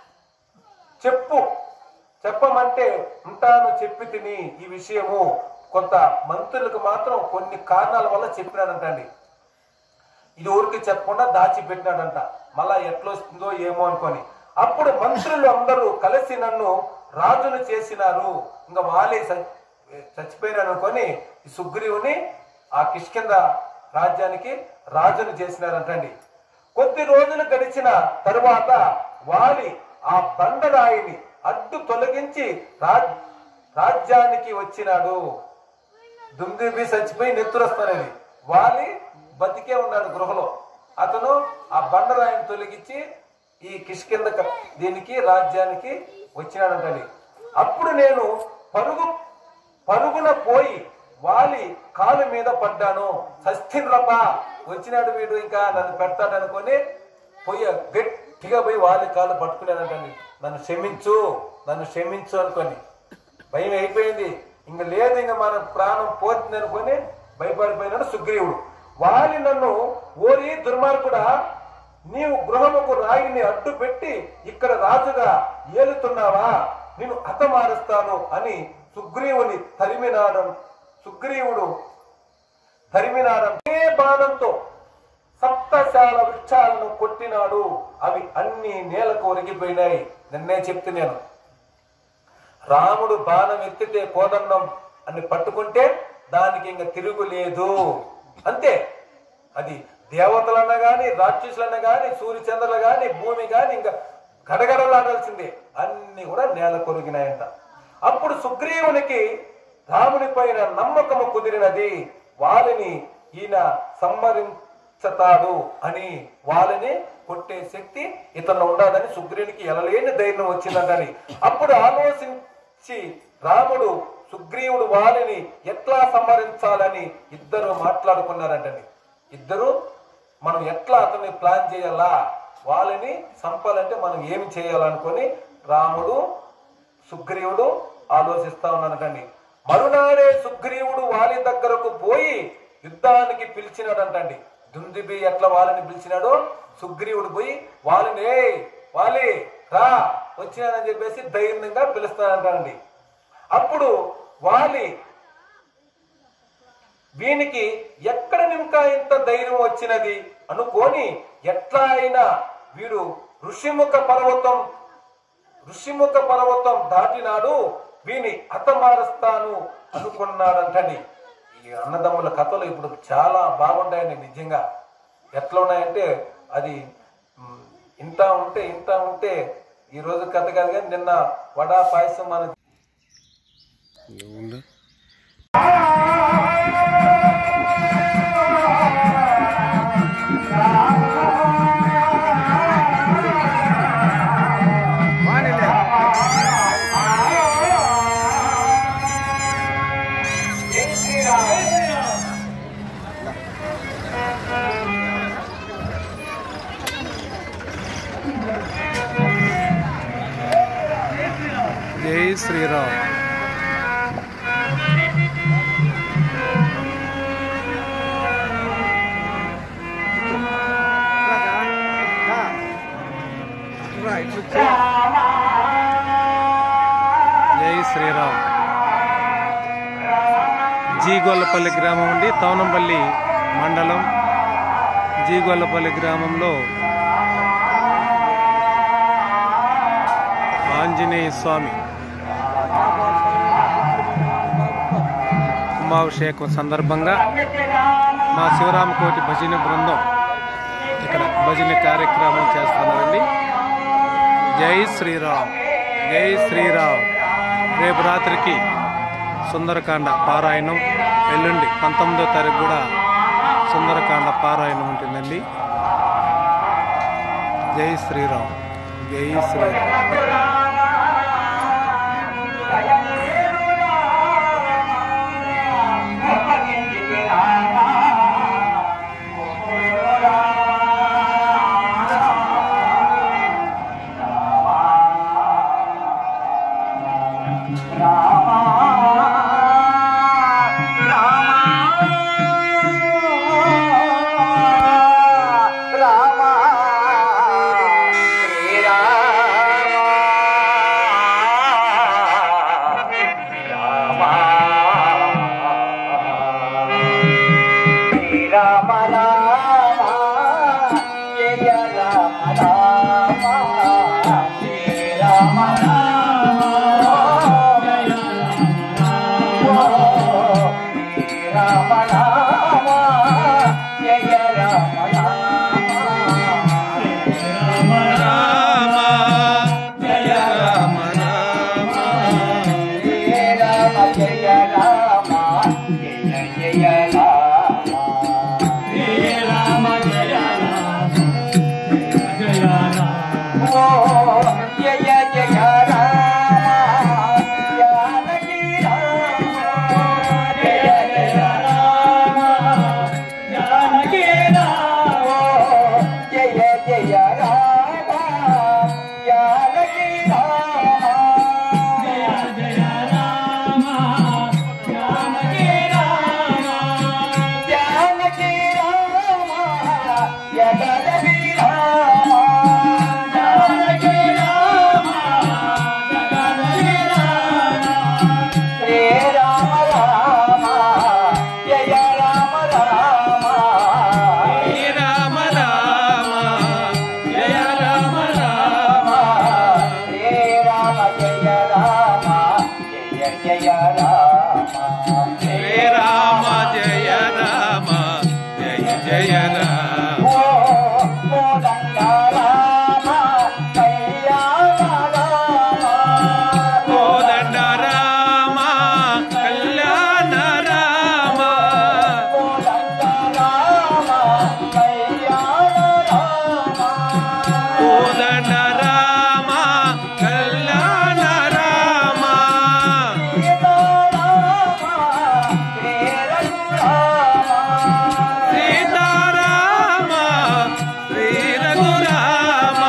చెప్పు చెప్పమంటే ఉంటాను చెప్పి తిని ఈ విషయము కొంత మంత్రులకు మాత్రం కొన్ని కారణాల వల్ల చెప్పినాడంటండి ఇది ఊరికి చెప్పకుండా దాచిపెట్టినాడంట మళ్ళా ఎట్లా వస్తుందో ఏమో అనుకొని అప్పుడు మంత్రులు అందరూ కలిసి నన్ను రాజును చేసినారు ఇంకా వాళ్ళే చ- చచ్చిపోయినాడు అనుకొని ఈ సుగ్రీవుని ఆ కిష్కింద రాజ్యానికి రాజును చేసినారంటండి కొద్ది రోజులు గడిచిన తరువాత వాలి ఆ బండరాయిని అడ్డు తొలగించి రాజ్ రాజ్యానికి వచ్చినాడు దుమ్దిబి చచ్చిపోయి నెత్తురస్తానని వాలి బతికే ఉన్నాడు గృహలో అతను ఆ బండరాయిని తొలగించి ఈ కిష్కింద క- దీనికి రాజ్యానికి వచ్చినాడంటండి అప్పుడు నేను పరుగు పరుగున పోయి వాలి కాలు మీద పడ్డాను సస్థిరబ్బా వచ్చినాడు వీడు ఇంకా నన్ను పెడతాడనుకొని పోయి గట్టిగా పోయి వాలి కాలు పట్టుకున్నానంటండి నన్ను క్షమించు నన్ను క్షమించు అనుకొని భయం అయిపోయింది ఇంక లేదు ఇంక మన ప్రాణం పోతుంది అనుకొని భయపడిపోయినాడు సుగ్రీవుడు వాలి నన్ను ఓరి దుర్మార్గుడా నీవు గృహముకు రాయిని అడ్డు పెట్టి ఇక్కడ రాజుగా ఏలుతున్నావా నేను హతమారుస్తాను అని సుగ్రీవుని తరిమినాడం సుగ్రీవుడు తరిమినాడం ఏ బాణంతో సప్తశాల వృక్షాలను కొట్టినాడు అవి అన్ని నేలకు ఒరిగిపోయినాయి నిన్నే చెప్తే నేను రాముడు బాణం ఎత్తితే కోదండం అని పట్టుకుంటే దానికి ఇంక తిరుగులేదు అంతే అది దేవతలన్నా గాని రాక్షసులన్నా గాని సూర్యచంద్రులు గాని భూమి గాని ఇంకా గడగడలాడాల్సిందే అన్ని కూడా నేల కొరిగినాయంట అప్పుడు సుగ్రీవునికి రాముని పైన నమ్మకము కుదిరినది వారిని ఈయన సంహరించతాడు అని వాళ్ళని కొట్టే శక్తి ఇతను ఉండదని సుగ్రీవునికి ఎలలేని ధైర్యం వచ్చిందంటని అప్పుడు ఆలోచించి రాముడు సుగ్రీవుడు వారిని ఎట్లా సంహరించాలని ఇద్దరు మాట్లాడుకున్నారంటండి ఇద్దరు మనం ఎట్లా అతన్ని ప్లాన్ చేయాలా వాళ్ళని సంపాలంటే మనం ఏమి చేయాలనుకొని రాముడు సుగ్రీవుడు ఆలోచిస్తా ఉన్నాడంటండి మరునాడే సుగ్రీవుడు వాలి దగ్గరకు పోయి యుద్ధానికి పిలిచినాడంటండి దుందిబి ఎట్లా వాళ్ళని పిలిచినాడో సుగ్రీవుడు పోయి వాళ్ళని "ఏయ్, వాలి రా వచ్చినానని చెప్పేసి ధైర్యంగా పిలుస్తానంటండి అప్పుడు వాలి వీనికి ఎక్కడ ఇంకా ఇంత ధైర్యం వచ్చినది అనుకోని ఎట్లా అయినా వీడు ఋషిముఖ పర్వతం ఋషిముఖ పర్వతం దాటినాడు వీని హతమారుస్తాను అనుకున్నాడంటండి ఈ అన్నదమ్ముల కథలు ఇప్పుడు చాలా బాగుంటాయండి నిజంగా ఎట్లా ఉన్నాయంటే అది మ్, ఇంత ఉంటే ఇంత ఉంటే ఈ రోజు కథ కాదు కానీ నిన్న వడా పాయసం మన ఉండు జై శ్రీరామ్ జై శ్రీరామ్ జీగొల్లపల్లి గ్రామం నుండి తవనంపల్లి మండలం జీగొల్లపల్లి గ్రామంలో ఆంజనేయ స్వామి కుంభాభిషేకం సందర్భంగా మా శివరామకోటి భజన బృందం ఇక్కడ భజన కార్యక్రమం చేస్తున్నారండి జై శ్రీరామ్ జై శ్రీరామ్ రేపు రాత్రికి సుందరకాండ పారాయణం ఎల్లుండి పంతొమ్మిదో తారీఖు కూడా సుందరకాండ పారాయణం ఉంటుందండి జై శ్రీరామ్ జై శ్రీరామ్ రామ శ్రీరామ జయ రామ జయ జయ రామ కోదండ రామ కళ్యాణ రామ కోదండ రామ కళ్యాణ రామ సీతారామ శ్రీ రఘురామ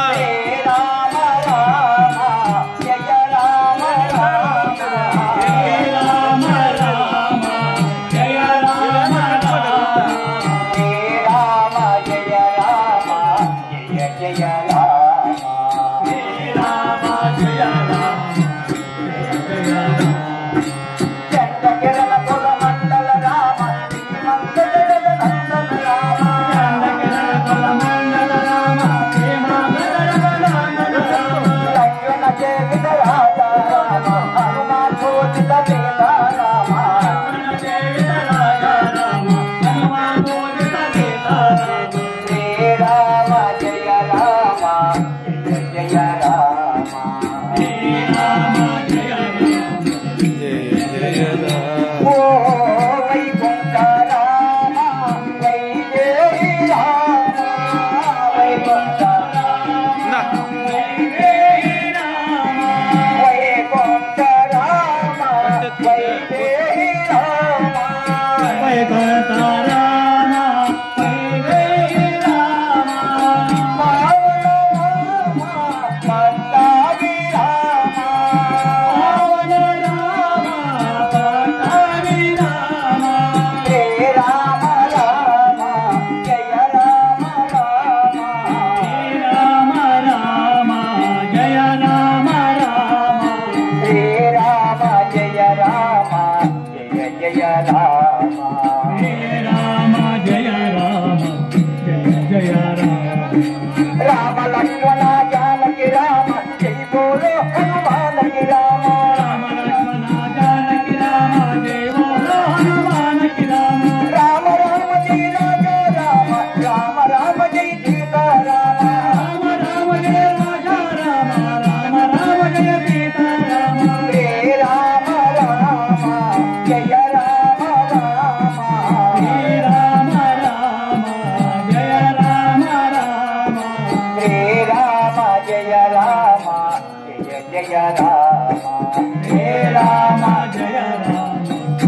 రామ లక్ష్మణ జానకి రామ జై బోలో హనుమానకి రామ రామ లక్ష్మణ జానకి రామ జై బోలో హనుమానకి రామ రామ రామ జై రాజా రామ రామ రామ జై సీతా రామ రామ రామ జయ రాజా రామ రామ రామ జయ సీతా రామ శ్రీ రామ రామ జయ రామ రామ శ్రీ రామ రామ జయ రామ రామ శ్రీ రామ జయ రామ జయ జయ రామ శ్రీ రామ జయ రామ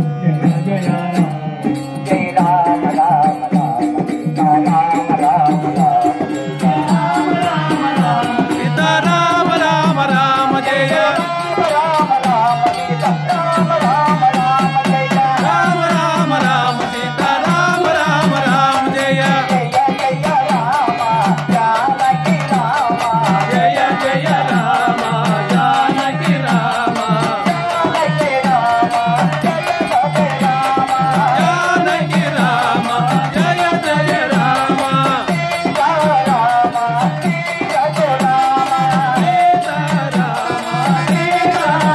జయ జయ రామ జయ రామ రామ రామ సీతా రామ రామ రామ సీతా రామ రామ రామ సీతారామ రామ రామ జయ రామ రామ సీతా రామ రామ రామ జయ రామ రామ రామ సీతారామ రామ రామ జయ జయ జయ రామ జానకి రామ జయ జయ రామ జానకి రామ జానకి రామ జయ జయ రామ జానకి రామ జయ జయ రామ సీతా రామ సీత రామ సీతారామ సీతా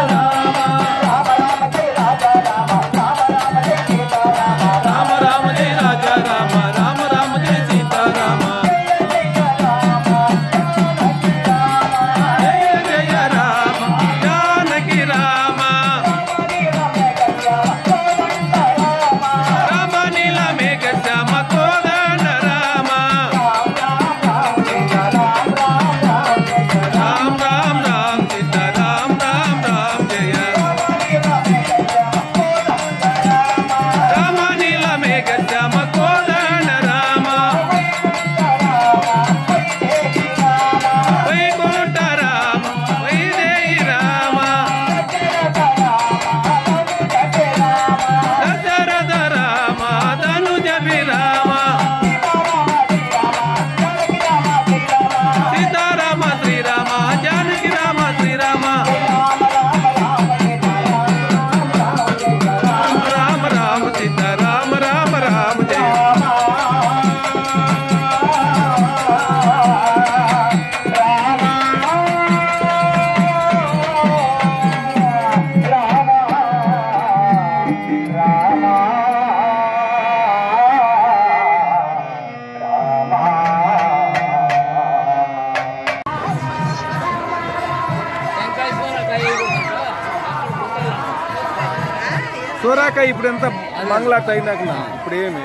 సోరాకాయ ఇప్పుడు ఎంత బంగ్లా అయినాక ఇప్పుడు ఏమి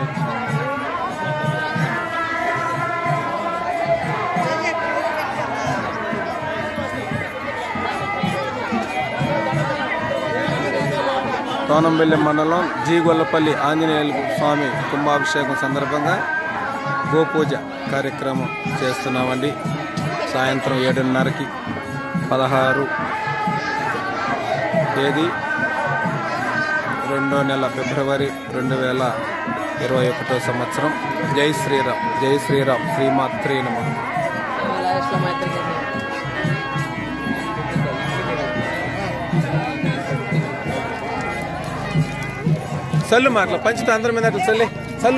తోనంబెల్లి మండలం జీగొల్లపల్లి ఆంజనేయుల స్వామి కుంభాభిషేకం సందర్భంగా గోపూజ కార్యక్రమం చేస్తున్నామండి సాయంత్రం ఏడున్నరకి పదహారు తేదీ రెండో నెల ఫిబ్రవరి రెండు వేల ఇరవై ఒకటో సంవత్సరం జై శ్రీరామ్ జై శ్రీరామ్ శ్రీమాత్రే నమ సల్లు మాటలు పంచితే అందరి మీద అట్లా సల్లి సల్లు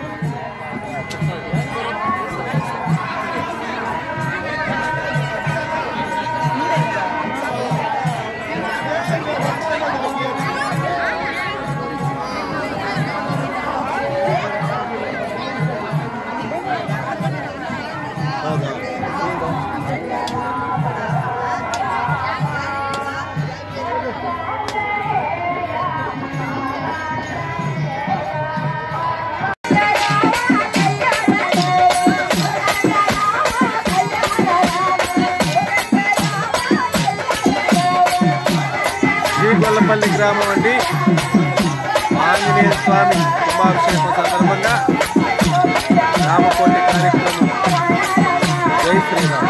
శ్రీగొల్లపల్లి గ్రామం అండి ఆంజనేయ స్వామి కుంభాభిషేకం సందర్భంగా రామకోటి కార్యక్రమం జై శ్రీరామ్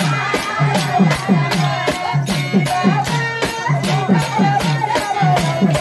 Thank you.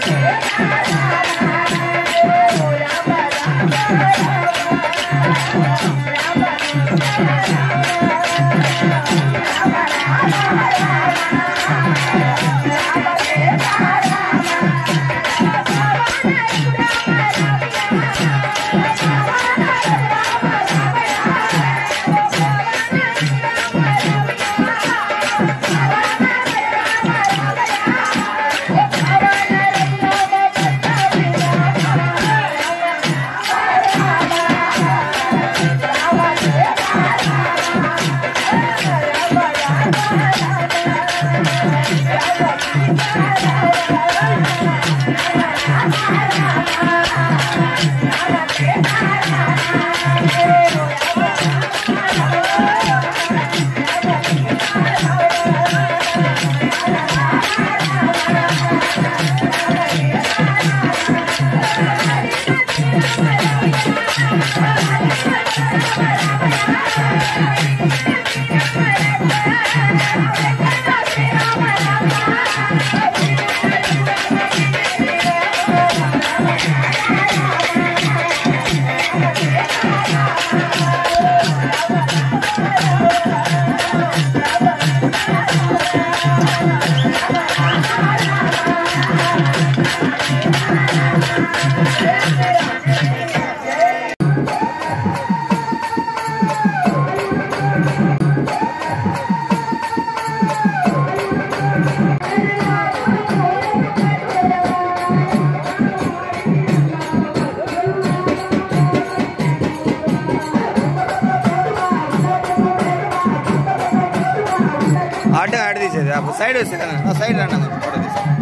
అటు అటు తీసేది అప్పుడు సైడ్ వస్తుంది అన్న సైడ్ రండి అన్న ఫోటో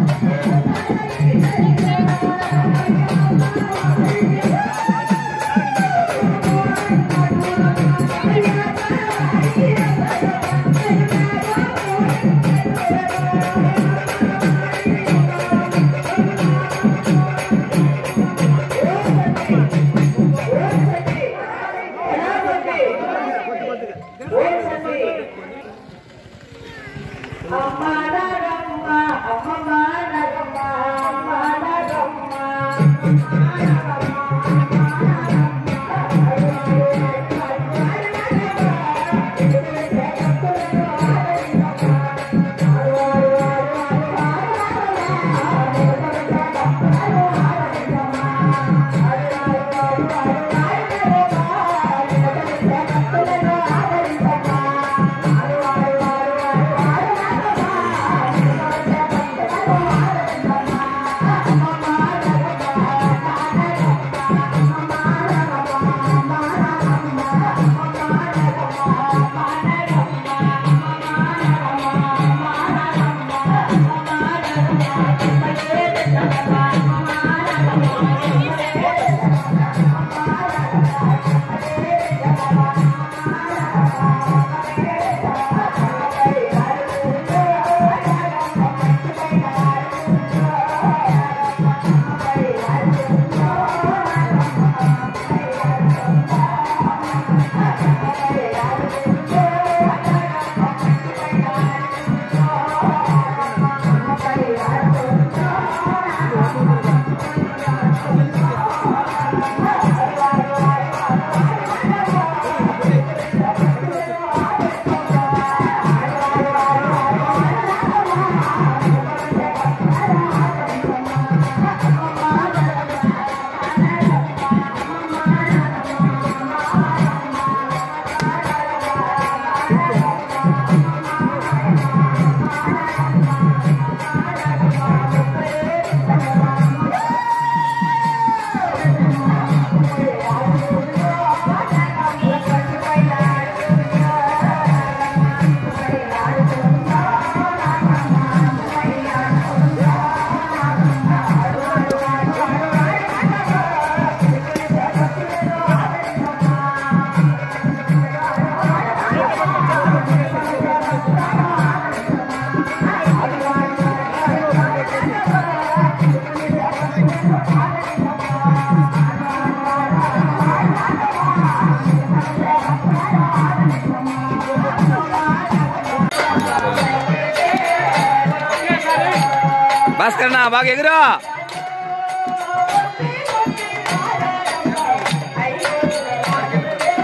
తీసి భాస్కర్ నా బాగా ఎగురా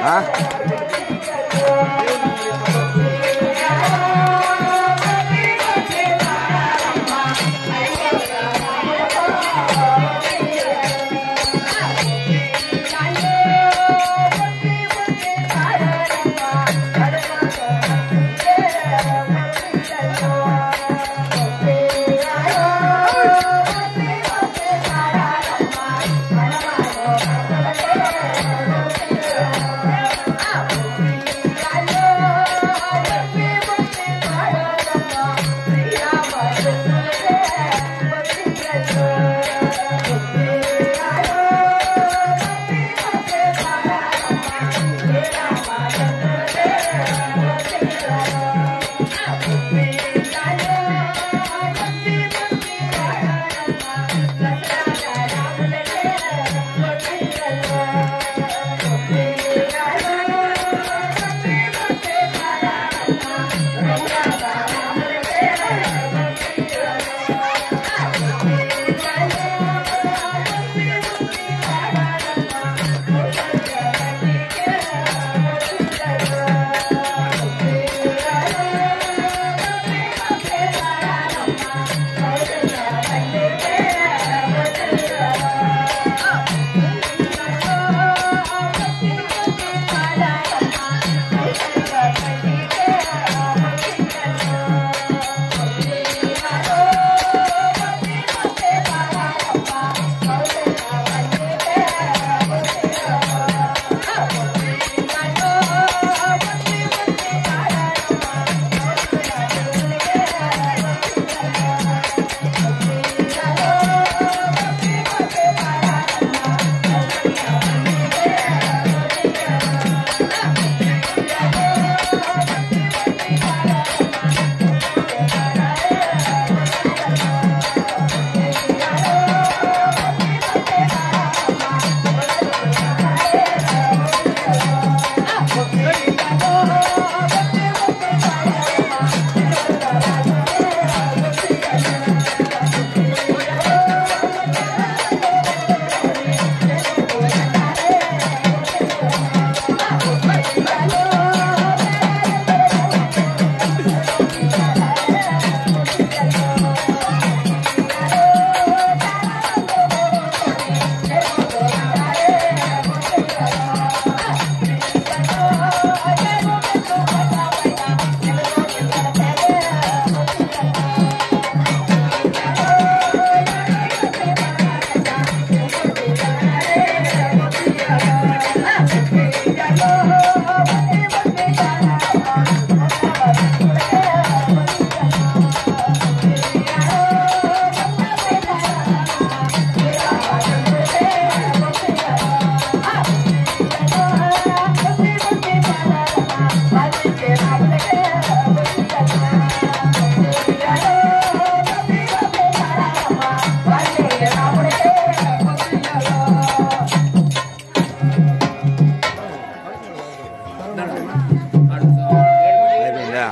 అయిపోయిందా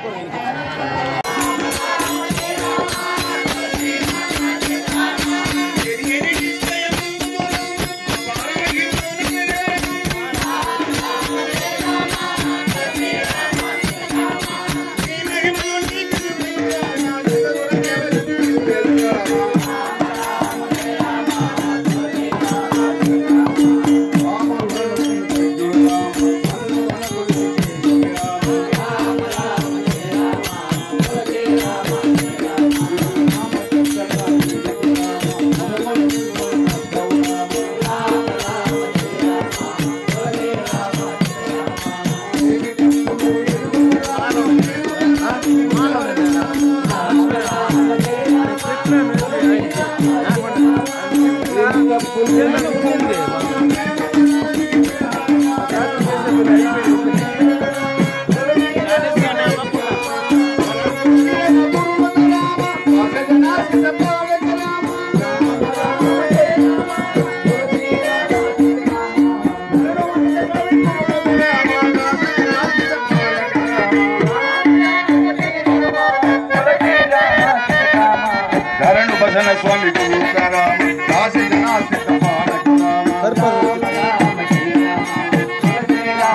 ధరణు భజన స్వామి గురుకారామ దాసి జనాసి సమాన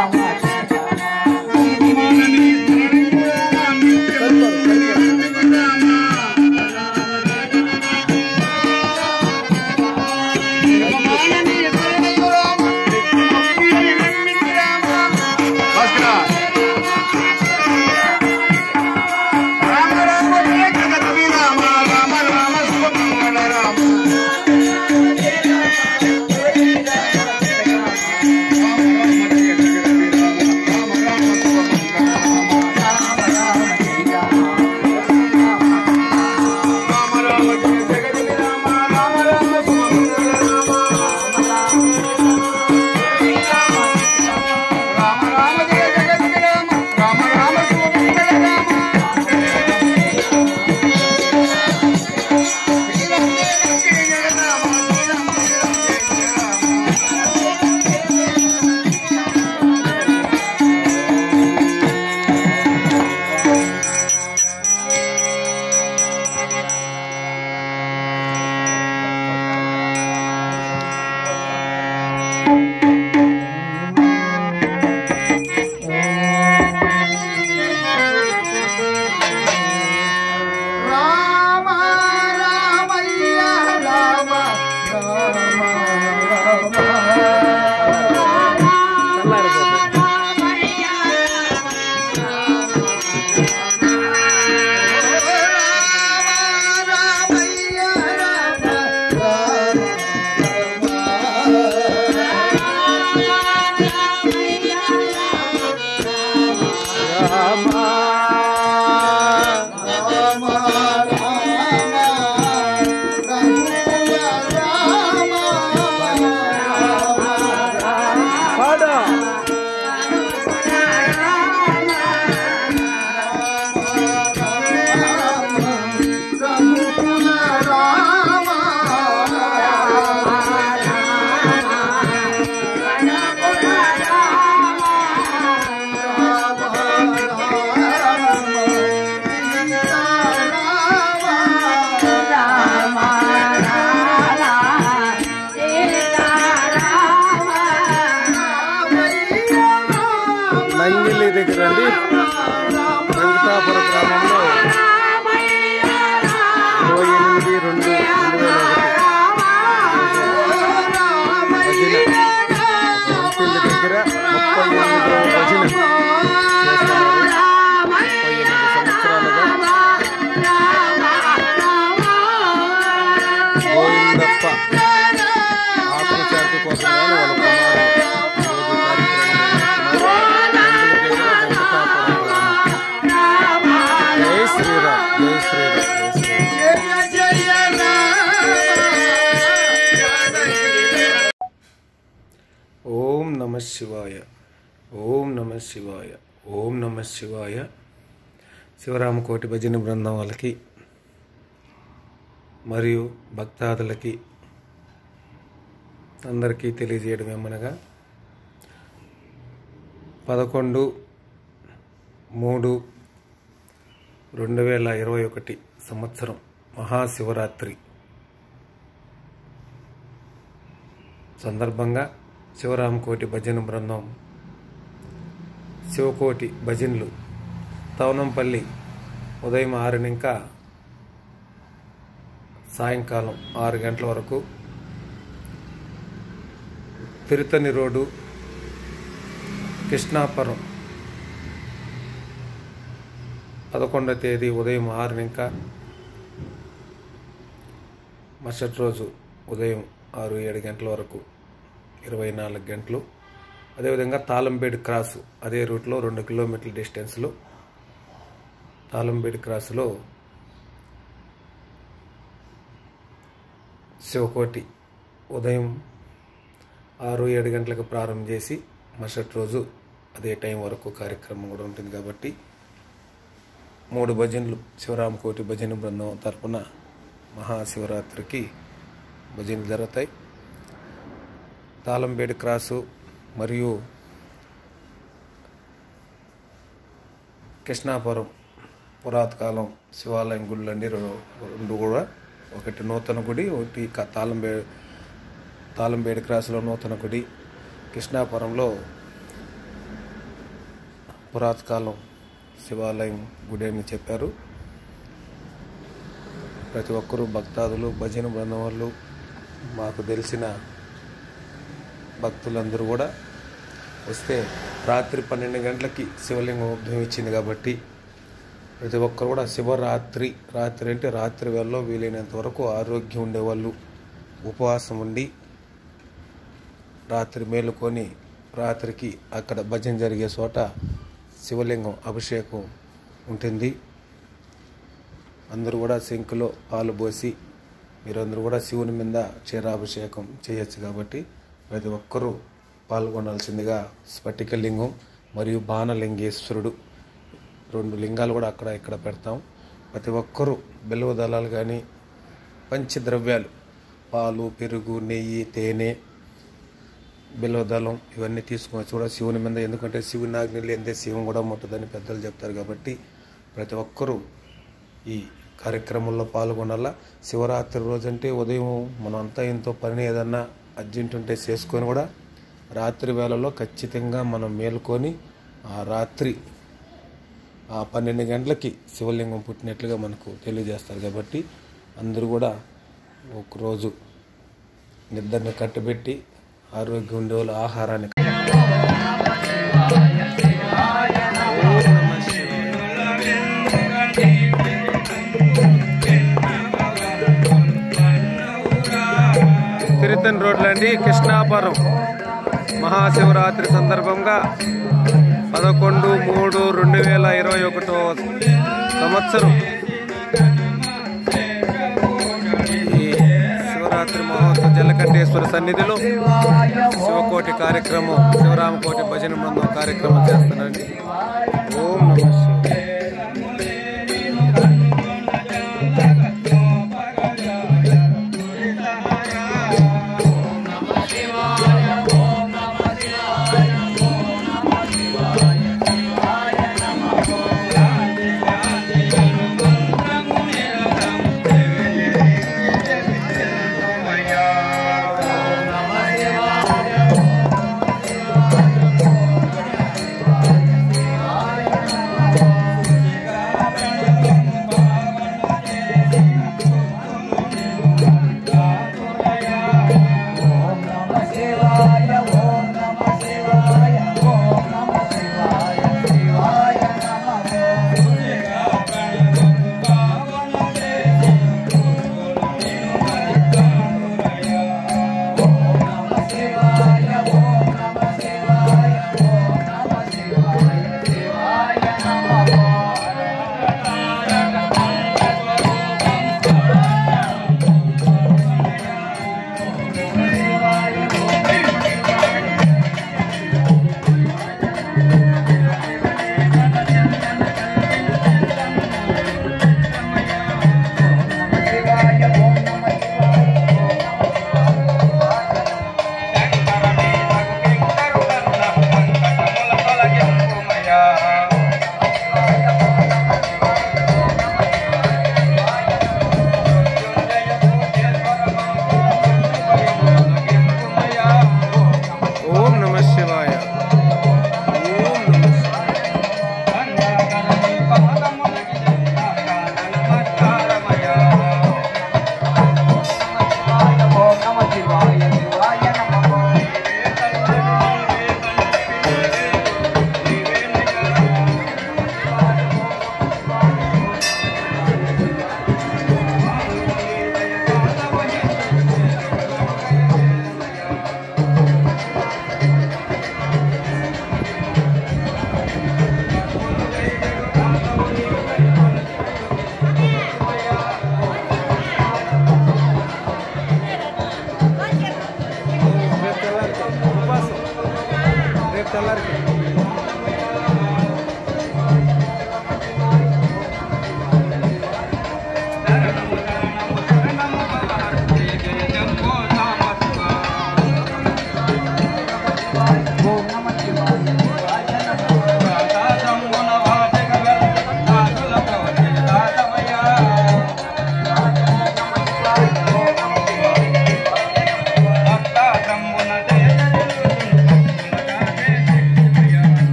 నంగిలి దగ్గర అండి వెంకటాపుర గ్రామంలో ఇరవై ఎనిమిది రెండు రెండు వేల ఒకటి భజన ఇంటి దగ్గర ముప్పై ఎనిమిదవ భజన చేస్తున్నారు ముప్పై ఎనిమిది సంవత్సరాలుగా గోవిందప్ప ఆత్మశాంతి కోసం గాను వాళ్ళ కుమారుడు రోజు కార్యక్రమం నిర్వహిస్తున్నారు. జై శ్రీరామ్ జై శ్రీరామ్ జై శ్రీరామ్ ఓం నమ శివాయ ఓం నమ శివాయ ఓం నమ శివాయ శివరామకోటి భజన బృందం వాళ్ళకి మరియు భక్తాదులకి అందరికీ తెలియజేయడం ఏమనగా పదకొండు మూడు రెండు వేల ఇరవై ఒకటి సంవత్సరం మహాశివరాత్రి సందర్భంగా శివరామకోటి భజన బృందం శివకోటి భజనలు తవనంపల్లి ఉదయం ఆరు ఇంకా సాయంకాలం ఆరు గంటల వరకు తిరుతని రోడ్డు కృష్ణాపురం పదకొండవ తేదీ ఉదయం ఆరు ఇంకా మరుసటి రోజు ఉదయం ఆరు ఏడు గంటల వరకు ఇరవై నాలుగు గంటలు అదేవిధంగా తాళంబేడు క్రాస్ అదే రూట్లో రెండు కిలోమీటర్ల డిస్టెన్స్లో తాళంబేడు క్రాస్లో శివకోటి ఉదయం ఆరు ఏడు గంటలకు ప్రారంభం చేసి మరుసటి రోజు అదే టైం వరకు కార్యక్రమం కూడా ఉంటుంది కాబట్టి మూడు భజనలు శివరామకోటి భజన బృందం తరపున మహాశివరాత్రికి భజనలు జరుగుతాయి తాళంబేడి క్రాసు మరియు కృష్ణాపురం పురాతకాలం శివాలయం గుళ్ళు అండి రెండు రెండు కూడా ఒకటి నూతన గుడి ఒకటి క- తాళంబే తాళంబేడి క్రాసులో నూతన గుడి కృష్ణాపురంలో పురాతకాలం శివాలయం గుడి అని చెప్పారు ప్రతి ఒక్కరూ భక్తాదులు భజన బృందం వాళ్ళు మాకు తెలిసిన భక్తులందరూ కూడా వస్తే రాత్రి పన్నెండు గంటలకి శివలింగం ఉద్భవం ఇచ్చింది కాబట్టి ప్రతి ఒక్కరు కూడా శివరాత్రి రాత్రి అంటే రాత్రి వేళలో వీలైనంత వరకు ఆరోగ్యం ఉండేవాళ్ళు ఉపవాసం ఉండి రాత్రి మేలుకొని రాత్రికి అక్కడ భజన జరిగే చోట శివలింగం అభిషేకం ఉంటుంది అందరూ కూడా సింకులో పాలు పోసి మీరందరూ కూడా శివుని మీద క్షీరాభిషేకం చేయొచ్చు కాబట్టి ప్రతి ఒక్కరూ పాల్గొనాల్సిందిగా స్ఫటికలింగం మరియు బాణలింగేశ్వరుడు రెండు లింగాలు కూడా అక్కడ ఇక్కడ పెడతాం ప్రతి ఒక్కరూ బెల్వ దళాలు కానీ పంచద్రవ్యాలు పాలు పెరుగు నెయ్యి తేనె బిల్వదళం ఇవన్నీ తీసుకొని కూడా శివుని మీద ఎందుకంటే శివుని ఆజ్ఞ లేనిదే శివం కూడా ముట్టదని పెద్దలు చెప్తారు కాబట్టి ప్రతి ఒక్కరూ ఈ కార్యక్రమంలో పాల్గొనాలా శివరాత్రి రోజంటే ఉదయం మనం అంతా ఎంతో పని ఏదన్నా అర్జెంట్ ఉంటే చేసుకొని కూడా రాత్రి వేళలో ఖచ్చితంగా మనం మేలుకొని ఆ రాత్రి ఆ పన్నెండు గంటలకి శివలింగం పుట్టినట్లుగా మనకు తెలియజేస్తారు కాబట్టి అందరూ కూడా ఒకరోజు నిద్రని కట్టబెట్టి ఆరోగ్యం ఉండేవాళ్ళు ఆహారాన్ని తిరుతన్ రోడ్లు అండి కృష్ణాపురం మహాశివరాత్రి సందర్భంగా పదకొండు మూడు రెండు వేల ఇరవై ఒకటో సంవత్సరం ఈ శివరాత్రి మహోత్సవ జలకంఠేశ్వర సన్నిధిలో శివకోటి కార్యక్రమం శివరామకోటి భజన బృందం కార్యక్రమం చేస్తున్నారండి ఓం నమ శివాయ ఓం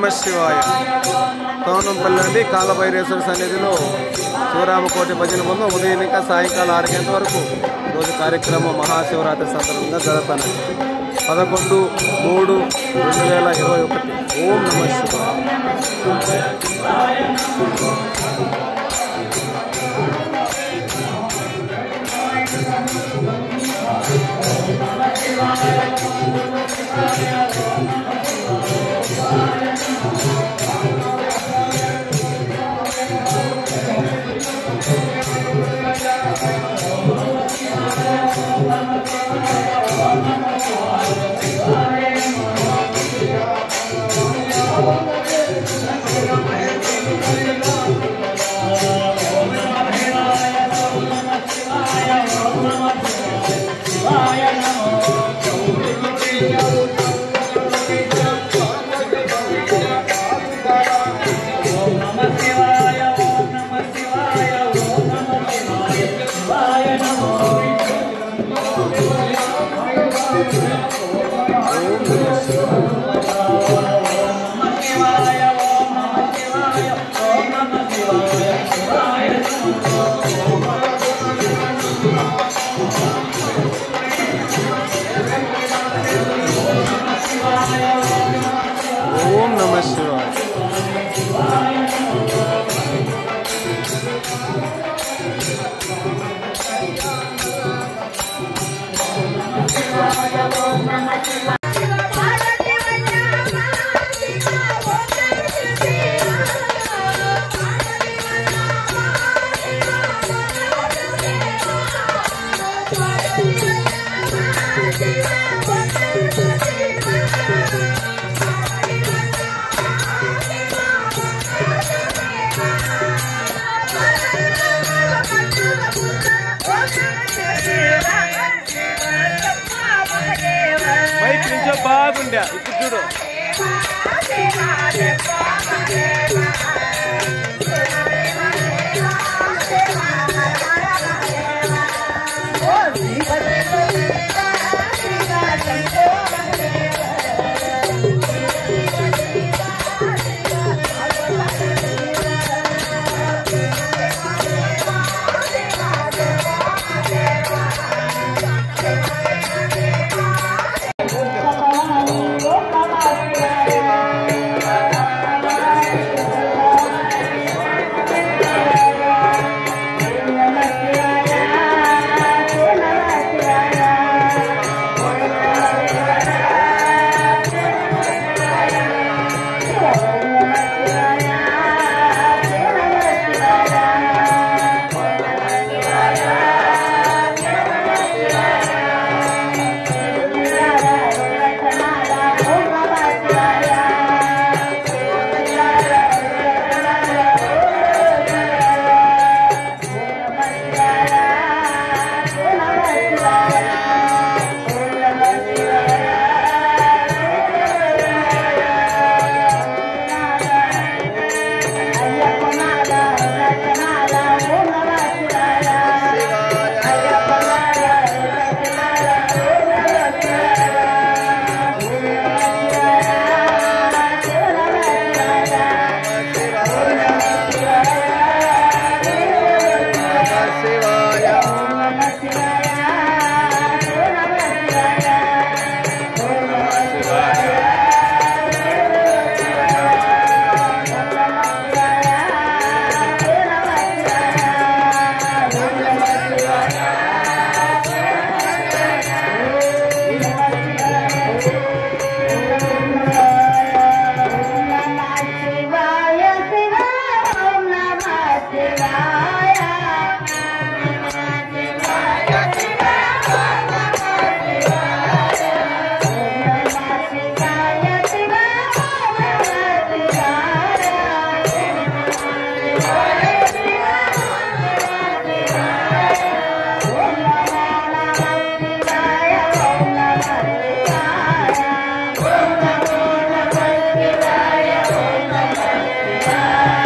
నమ శివాయ తోనంపల్లి నుండి కాలభైరేశ్వర సన్నిధిలో శివరామకోటి భజన బృందం ఉదయం ఇంకా సాయంకాలం ఆరు గంటల వరకు రోజు కార్యక్రమం మహాశివరాత్రి సందర్భంగా జరుగుతాను పదకొండు మూడు రెండు వేల ఇరవై ఒకటి ఓం నమ శివాయ ఓం నమ శివాయ మైక్ నుంచో బాగుండే ఇప్పుడు చూడు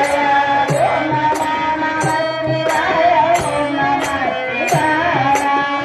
శివాయ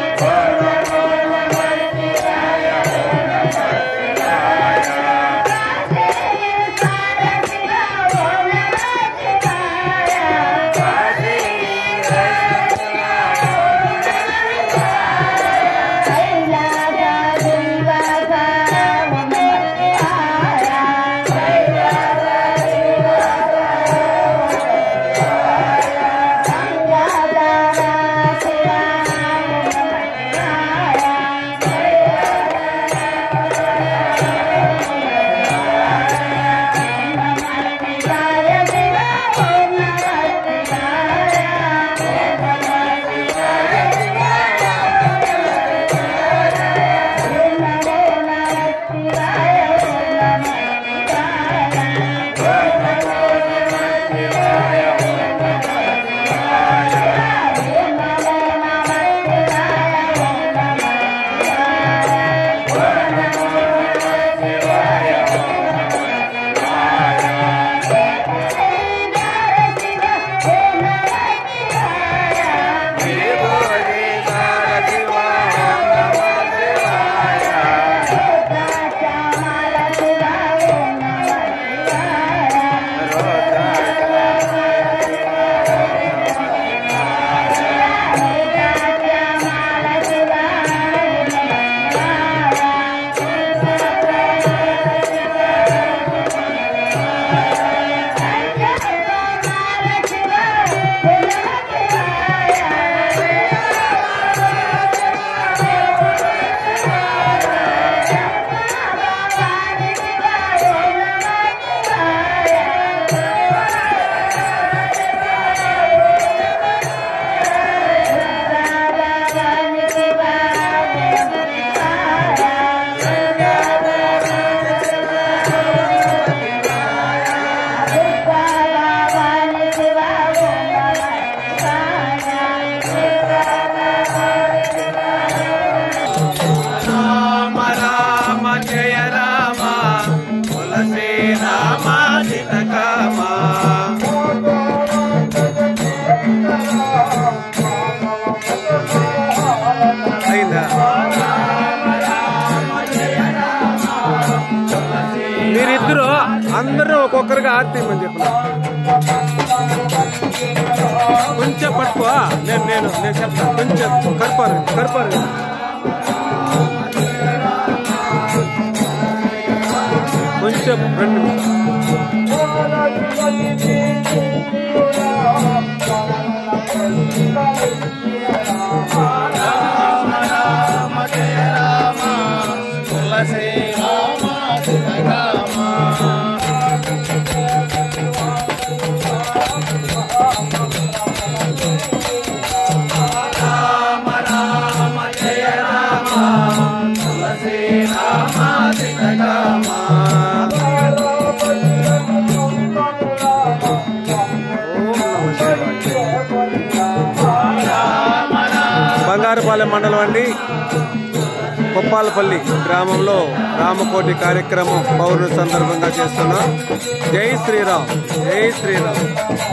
ఒక్కొక్కరికి ఆర్తి ఇమ్మని చెప్పిన కొంచెం పట్టుకో నేను నేను నేను చెప్తాను కొంచెం కర్పారు కర్పారు కొంచెం రెండు బంగారుపాలెం మండలం అండి కొప్పాలపల్లి గ్రామంలో రామకోటి కార్యక్రమం పౌర్ణ సందర్భంగా చేస్తున్నాం జై శ్రీరామ్ జై శ్రీరామ్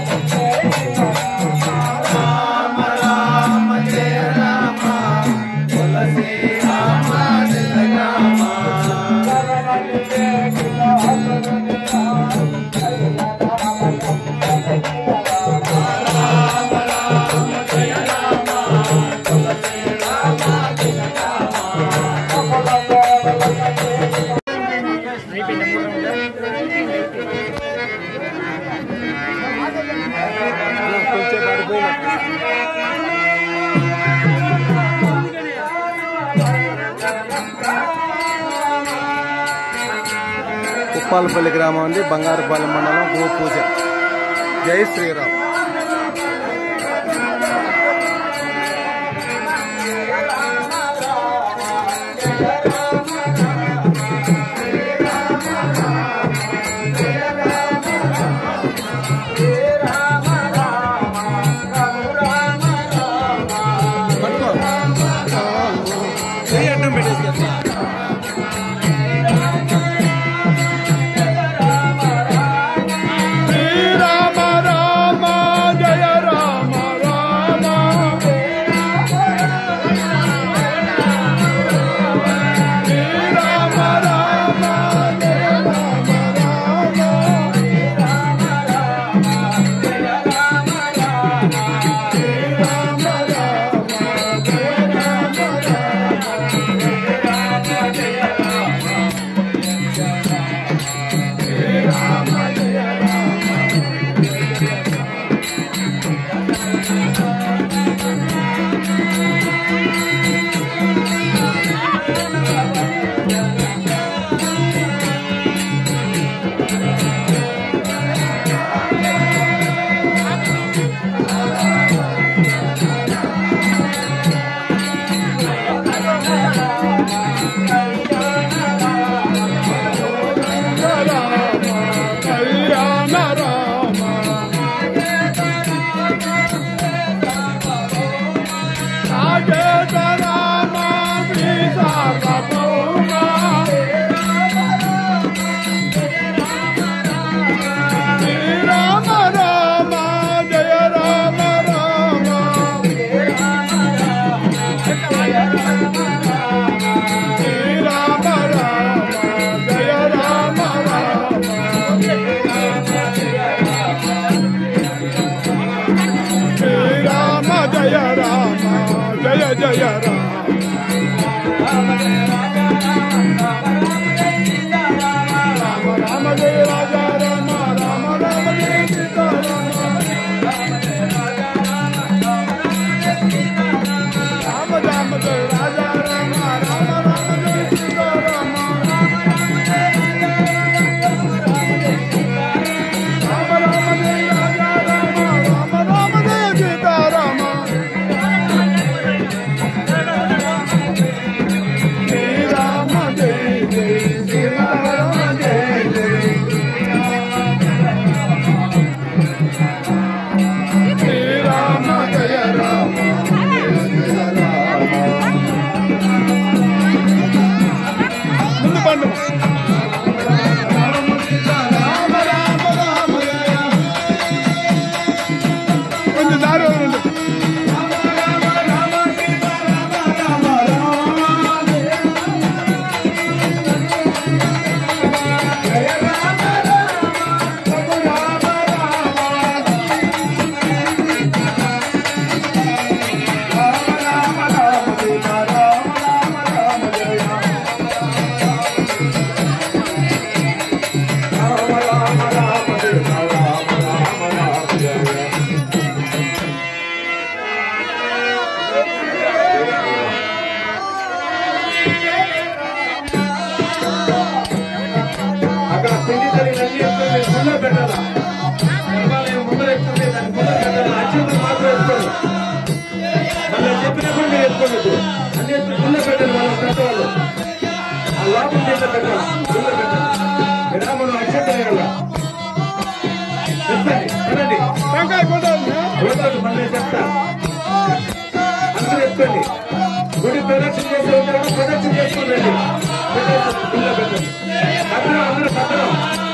కొంచెం పడిపోయినా కుప్పాలపల్లి గ్రామం అండి బంగారుపాలెం మండలం గో పూజ జై శ్రీరామ్ అడ్డం పెట్టేసి శ్రీరామ రామ జయ రామ రామ శ్రీరామ రామ జయ రామ కళ్యాణ రామ రాజేత రామ శ్రీ సార్వభౌమ శ్రీరామ రామ జయ రామ రామ శ్రీరామ రామ జయ రామ రామ శ్రీరామ జయ రామ జయ జయ రామ రామ రామ జయ రాజా రామ రామ రామ జయ సీతా రామ రామ జయ రాజా రామ రామ రామ జయ సీతా రామ రామ రామ జయ రాజా రామ రామ రామ జయ సీతా రామ శ్రీరామ జయ పెట్టుకోలేదు అన్ని గుళ్ళ పెట్టండి వాళ్ళ పెద్దవాళ్ళు ఆ లోపల చేత పెట్టాలి గుళ్ళ పెట్టండి విరామను అక్షత వేయాల చెప్పండి వినండి వదలదు మళ్ళీ చెప్తా అందరూ ఎత్తుకోండి గుడి ప్రదక్షిణ చేసే ఉంటారు ప్రదక్షిణ చేసుకోండి పెట్టేసి గుళ్ళ పెట్టండి భద్రం అందరూ భద్రం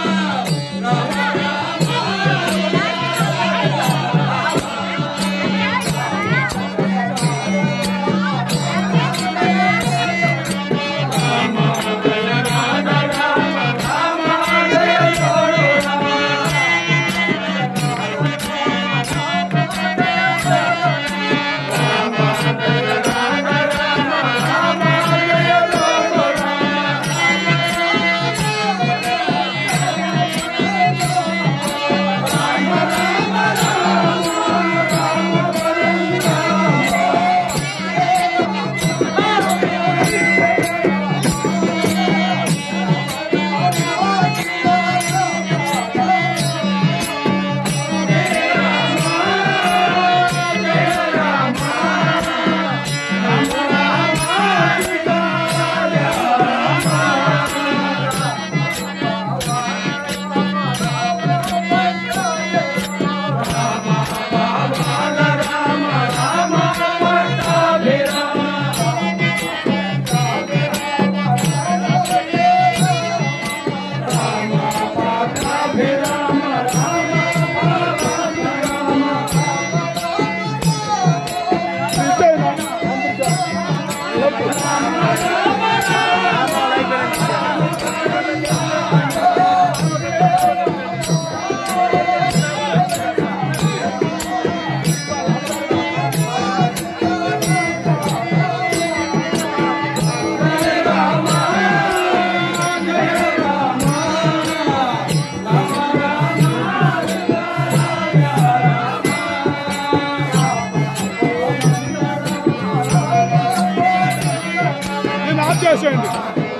నేను ఆఫ్ చేసేయండి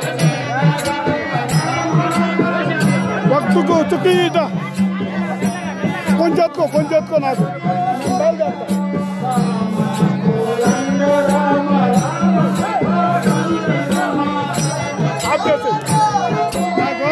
భక్తుకు చుట్టూ ఇట కొంచెం ఎత్తుకో కొంచెం ఎత్తుకో నాకు నేను బయలుదేరుతా. ఆఫ్ చేసేయ్. నాకు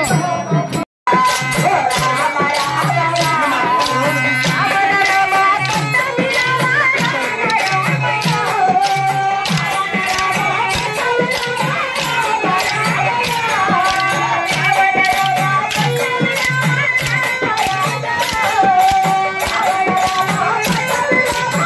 ఆ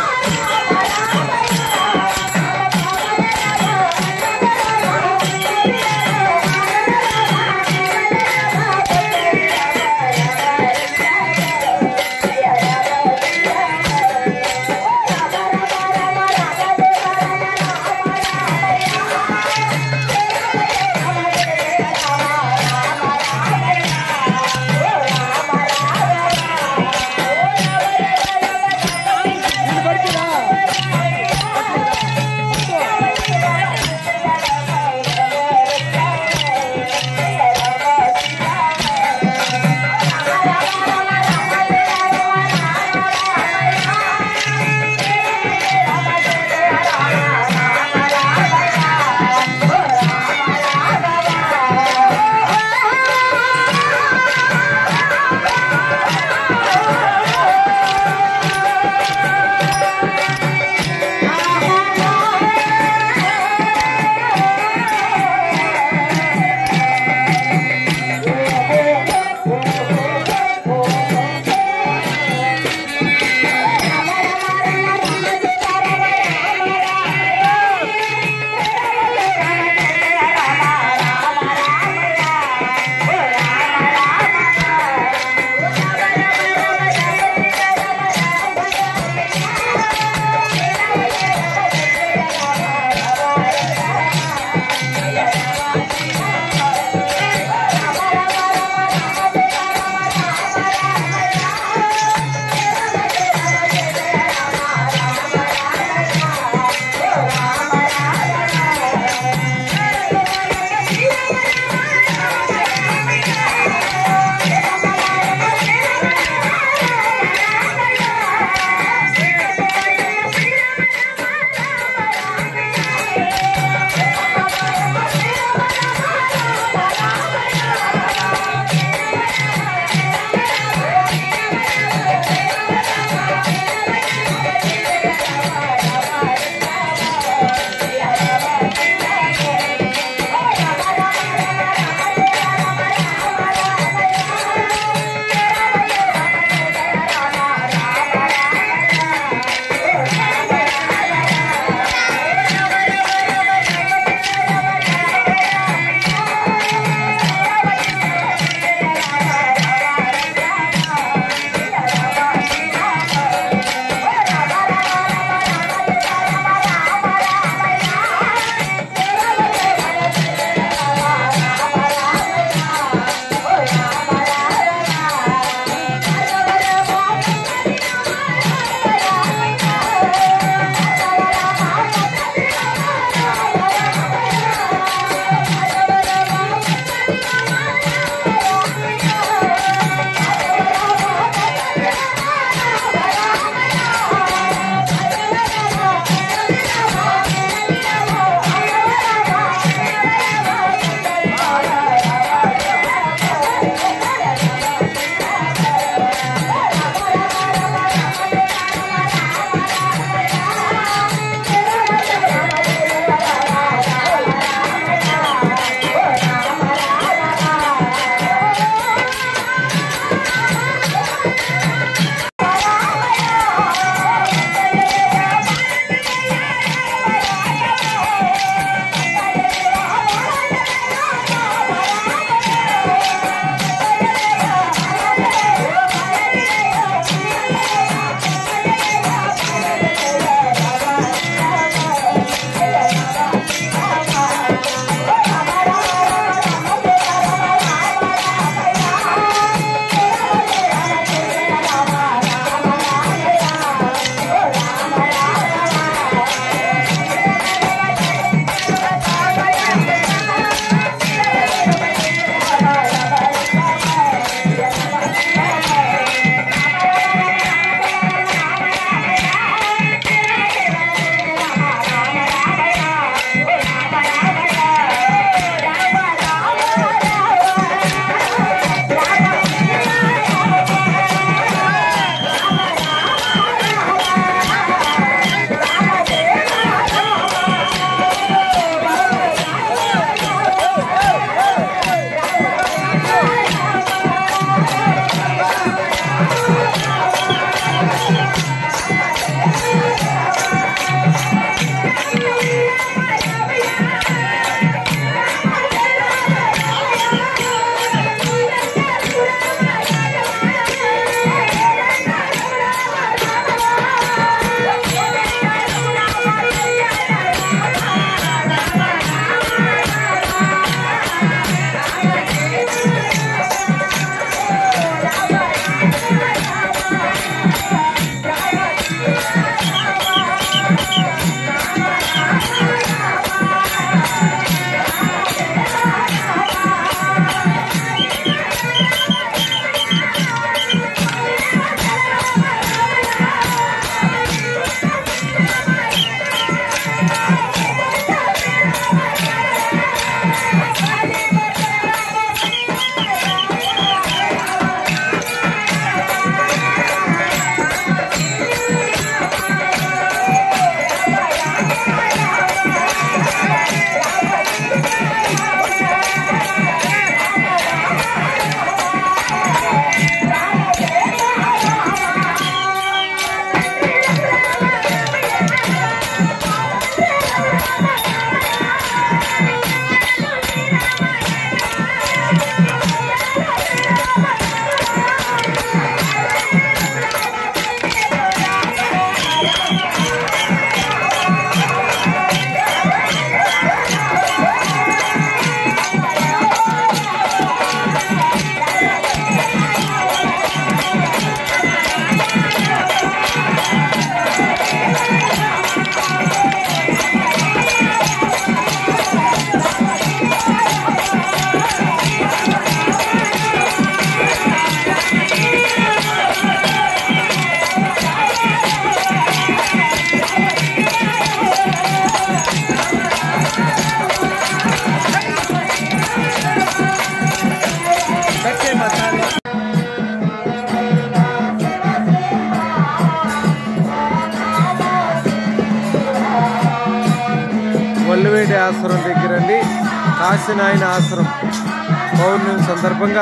ఒల్లివేడి ఆశ్రమం దగ్గరండి కాశీనాయన ఆశ్రమం పౌర్ణమి సందర్భంగా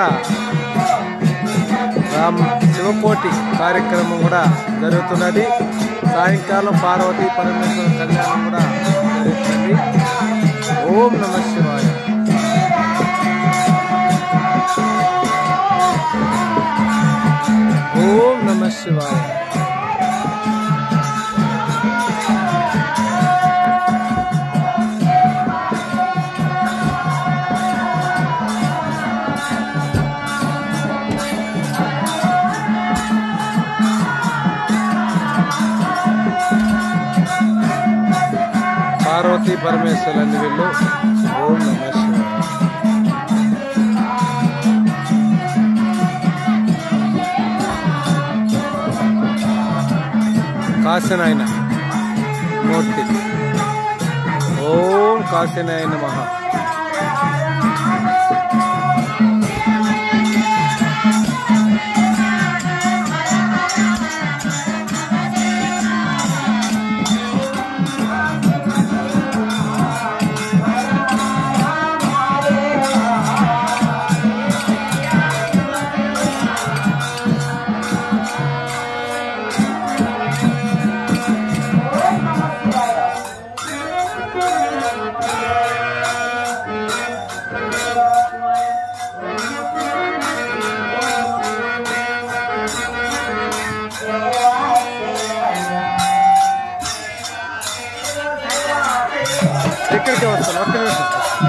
రామ్ శివకోటి కార్యక్రమం కూడా జరుగుతున్నది సాయంకాలం పార్వతీ పరమేశ్వర కళ్యాణం కూడా జరుగుతుంది ఓం నమ శివాయ ఓం నమ శివాయ పార్వతీ పరమేశ్వరుని వీళ్ళు ఓం నమ శివాయ కాశనాయన మూర్తి ఓం కాశనాయన మహా ఇక్కడికి వస్తాను ఒక్క నిమిషం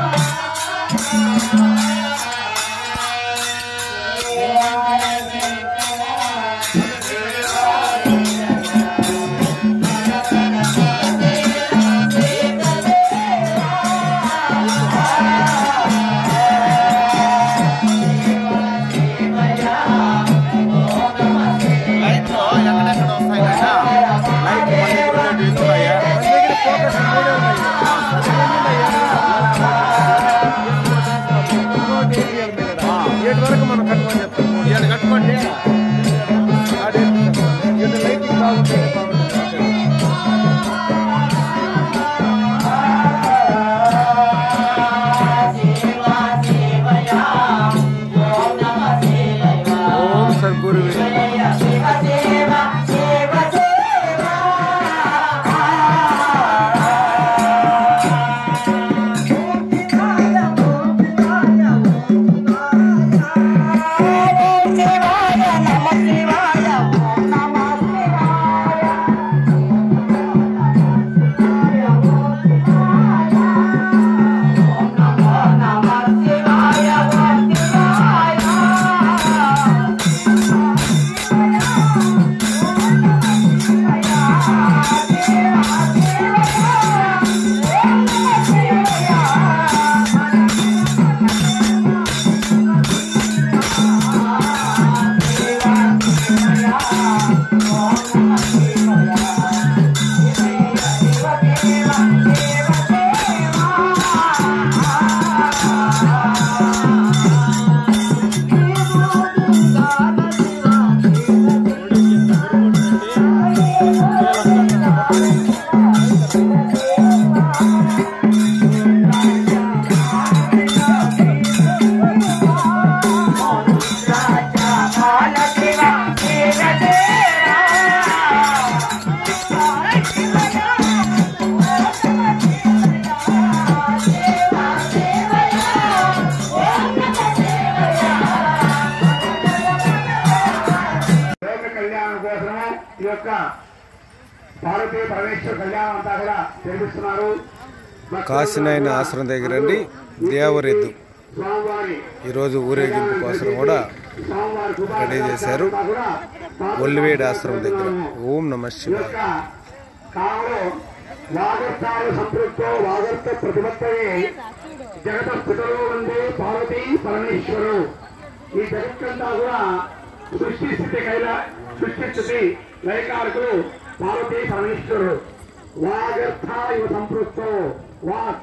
ఏడు వరకు మనం కట్టుకొని చెప్తాం ఏడు కట్టుకోండి అదే ఏడు లైటింగ్ బాగుంటుంది బాగుంటుంది ఓం సద్గురు లోక కళ్యాణం కోసము ఈ యొక్క పార్వతీ పరమేశ్వర కళ్యాణం అంతా కూడా జరిపిస్తున్నారు కాశీనాయన ఆశ్రమం దగ్గరండి దేవరెద్దు స్వామివారి ఈరోజు ఊరేగింపు కోసం కూడా స్వామివారి కృపా రెడీ చేశారు ఒల్లివేడి ఆశ్రమం దగ్గర ఓం నమ శివాయ యొక్క కాలంలో వాగర్థాలు సంతృప్తో వాగర్థ ప్రతిపత్తయే జగత స్థితిలో ఉండే పార్వతీ పరమేశ్వరు ఈ జగత్తంతా కూడా సృష్టి స్థితి కైలా సృష్టి స్థితి లయకారకులు పార్వతీ పరమేశ్వరుడు వాగర్థ ఇవ సంపృక్తో వాక్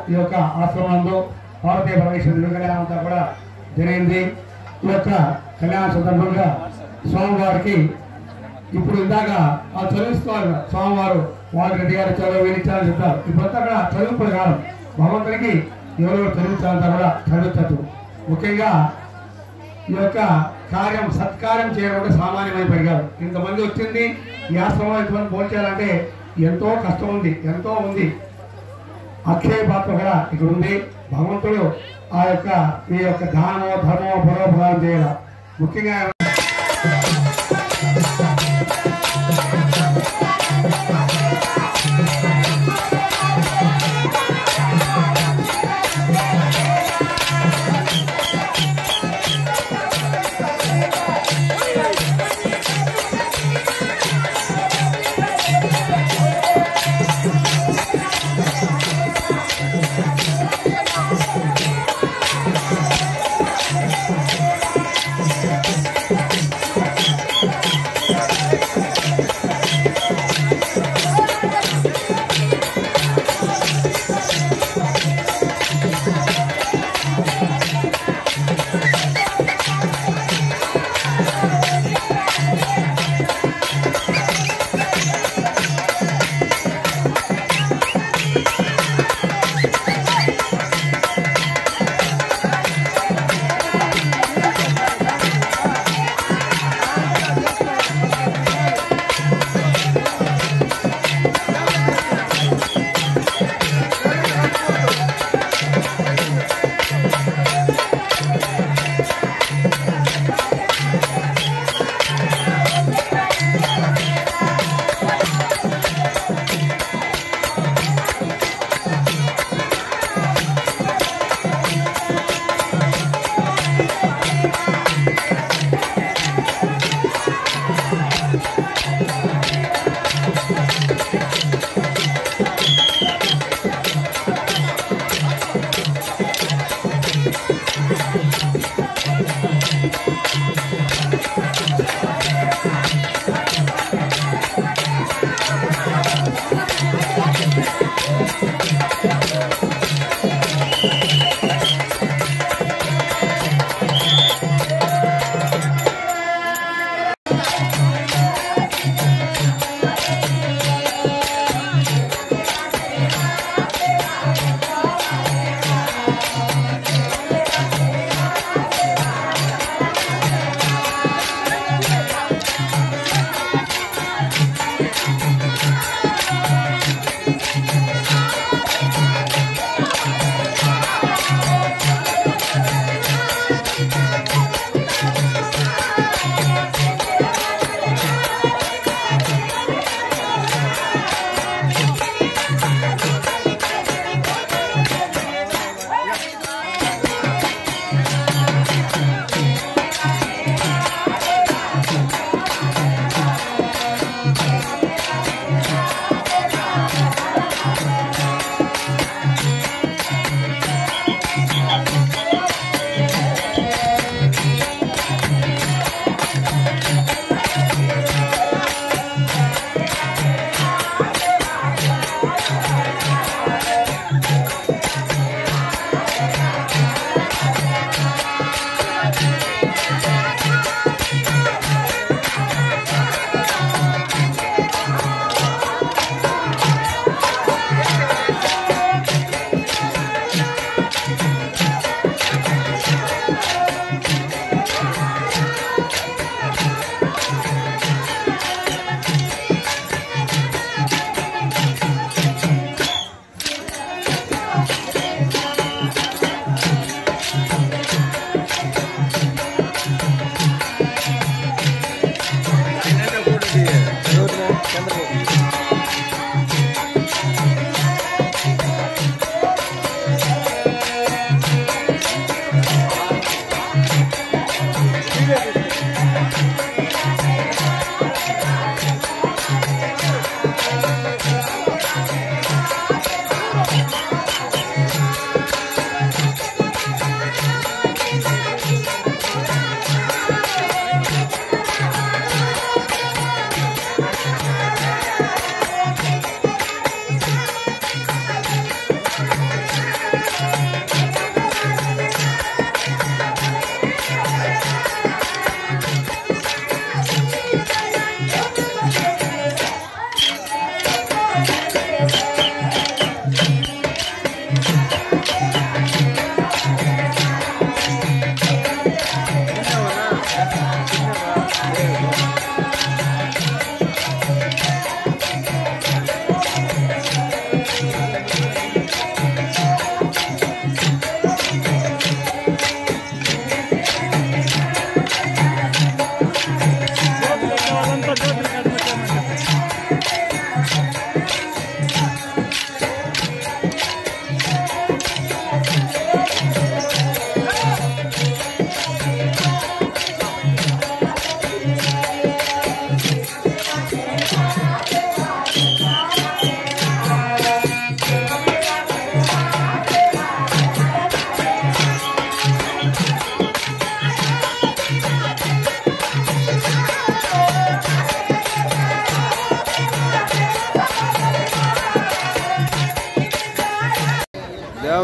ఈ యొక్క ఆశ్రమంలో పార్వతీ పరమేశ్వర దివ్యకళ్యాణం అంతా కూడా జరిగింది ఈ యొక్క కళ్యాణ సందర్భంగా స్వామివారికి ఇప్పుడు ఇందాక ఆ చదివిస్తున్నారు స్వామివారు వారి రెడ్డి గారు చదువు వినించాలని చెప్తారు ఇప్పుడంతా కూడా చదువుకునే కాలం భగవంతుడికి ఎవరెవరు చదివించాలంతా కూడా చదివించచ్చు ముఖ్యంగా ఈ యొక్క కార్యం సత్కార్యం చేయడం అంటే సామాన్యమైన కాదు ఇంతమంది వచ్చింది ఈ ఆశ్రమం ఇంతమంది భోజనాలంటే ఎంతో కష్టం ఉంది ఎంతో ఉంది అక్షయ పాత్ర కూడా ఇక్కడ ఉంది భగవంతుడు ఆ యొక్క ఈ యొక్క దానమో ధర్మమో పరోపకారం చేయాలి ముఖ్యంగా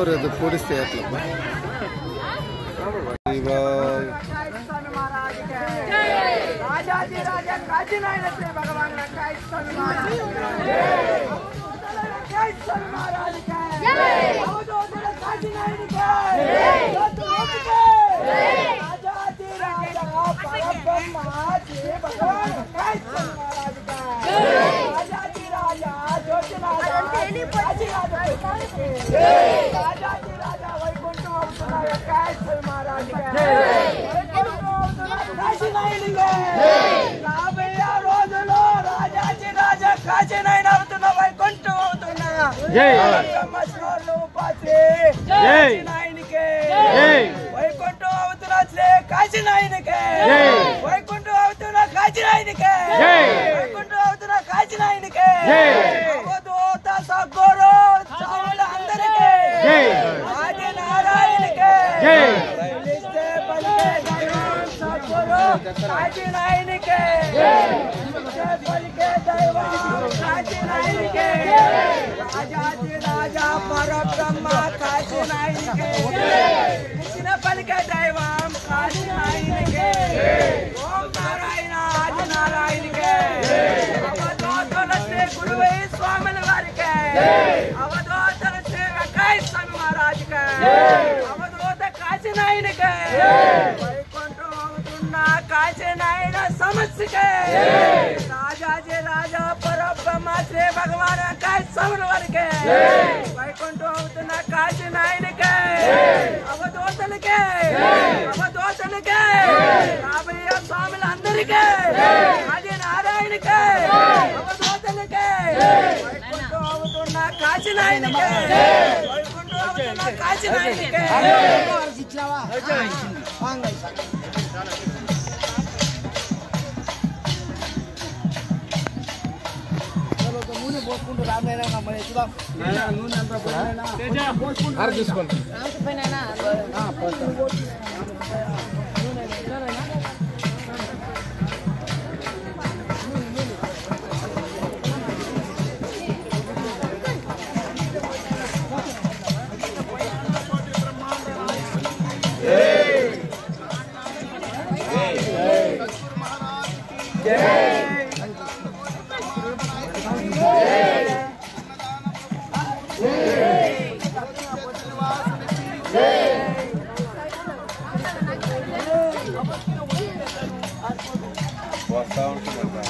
ఎవరు అది పొడిస్తే ఎట్లా శివ राजाजी राजा काजी नायक श्री भगवान रखाई सन महाराज रखाई सन महाराज का अवधूत काजी नायक का लोक के राजाजी राजा परब्रह्म श्री भगवान रखाई सन महाराज का राजाजी राजा ज्योतिराजा काजी नायक राजाजी राजा वैकुंठ अवतुला रखाई सन महाराज का రాబోయే రోజులో రాజాజీ రాజా కాశీనాయన అవుతున్న వైకుంఠం అవుతున్నా జై. బ్రహ్మశ్వరులు ఉపాసి జై. కాశీనాయనికే జై. వైకుంఠం అవుతున్న శ్రీ కాశీనాయనికే జై. వైకుంఠం అవుతున్న కాశీనాయనికే జై. వైకుంఠం అవుతున్న కాశీనాయనికే జై. అవధూత సద్గురు స్వాముల అందరికీ జై. ఆది నారాయణకే జై. పిలిస్తే పలికే దైవం సద్గురు ఆది నాయనికే పిలిస్తే పలికే దైవం ఆది నాయనికే రాజాది రాజా పరబ్రహ్మ కాశీ నాయనికే పిలిచిన పలికే దైవం కాశీ నాయనికే ఓం నారాయణ ఆది నారాయణకే అవధూతుల శ్రీ గురువై స్వాముల వారికే అవధూతుల శ్రీ వెంకయ్య స్వామి మహారాజుకే అవధూత కాశీనాయనికే వైకుంఠం అవుతున్న కాశీనాయన సమస్యకే రాజాజీ రాజా పరబ్రహ్మ శ్రీ భగవాన్ వెంకయ్య స్వాముల వారికే వైకుంఠం అవుతున్న కాశీనాయనికే అవధూతలకే అవధూతలకే రాబోయే స్వాములందరికీ ఆది నారాయణకే అవధూతలకే వైకుంఠం అవుతున్న కాశీనాయనికే వైకుంఠం అవుతున్న కాశీనాయనికే వస్తా ఉంటుంది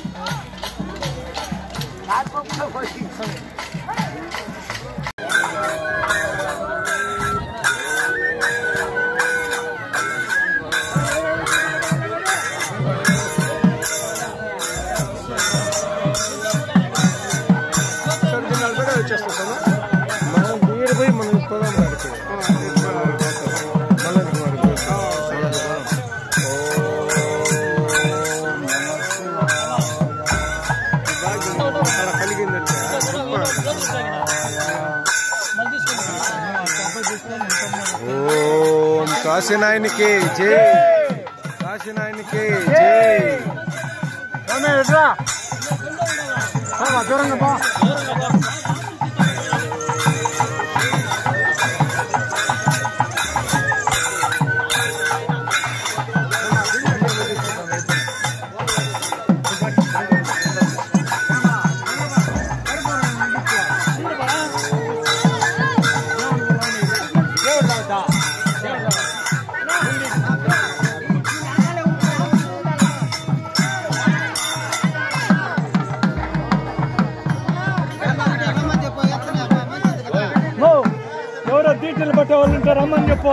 మనం మీరు పోయి మనం పోదాం వాడికి మళ్ళీ వాడికి ఓం కాశీనాయనికి జై కాశీనాయనికి జై దూరంగా బా ఎవరో డీటెయిల్ పట్టే వాళ్ళు ఉంటే రమ్మని చెప్పు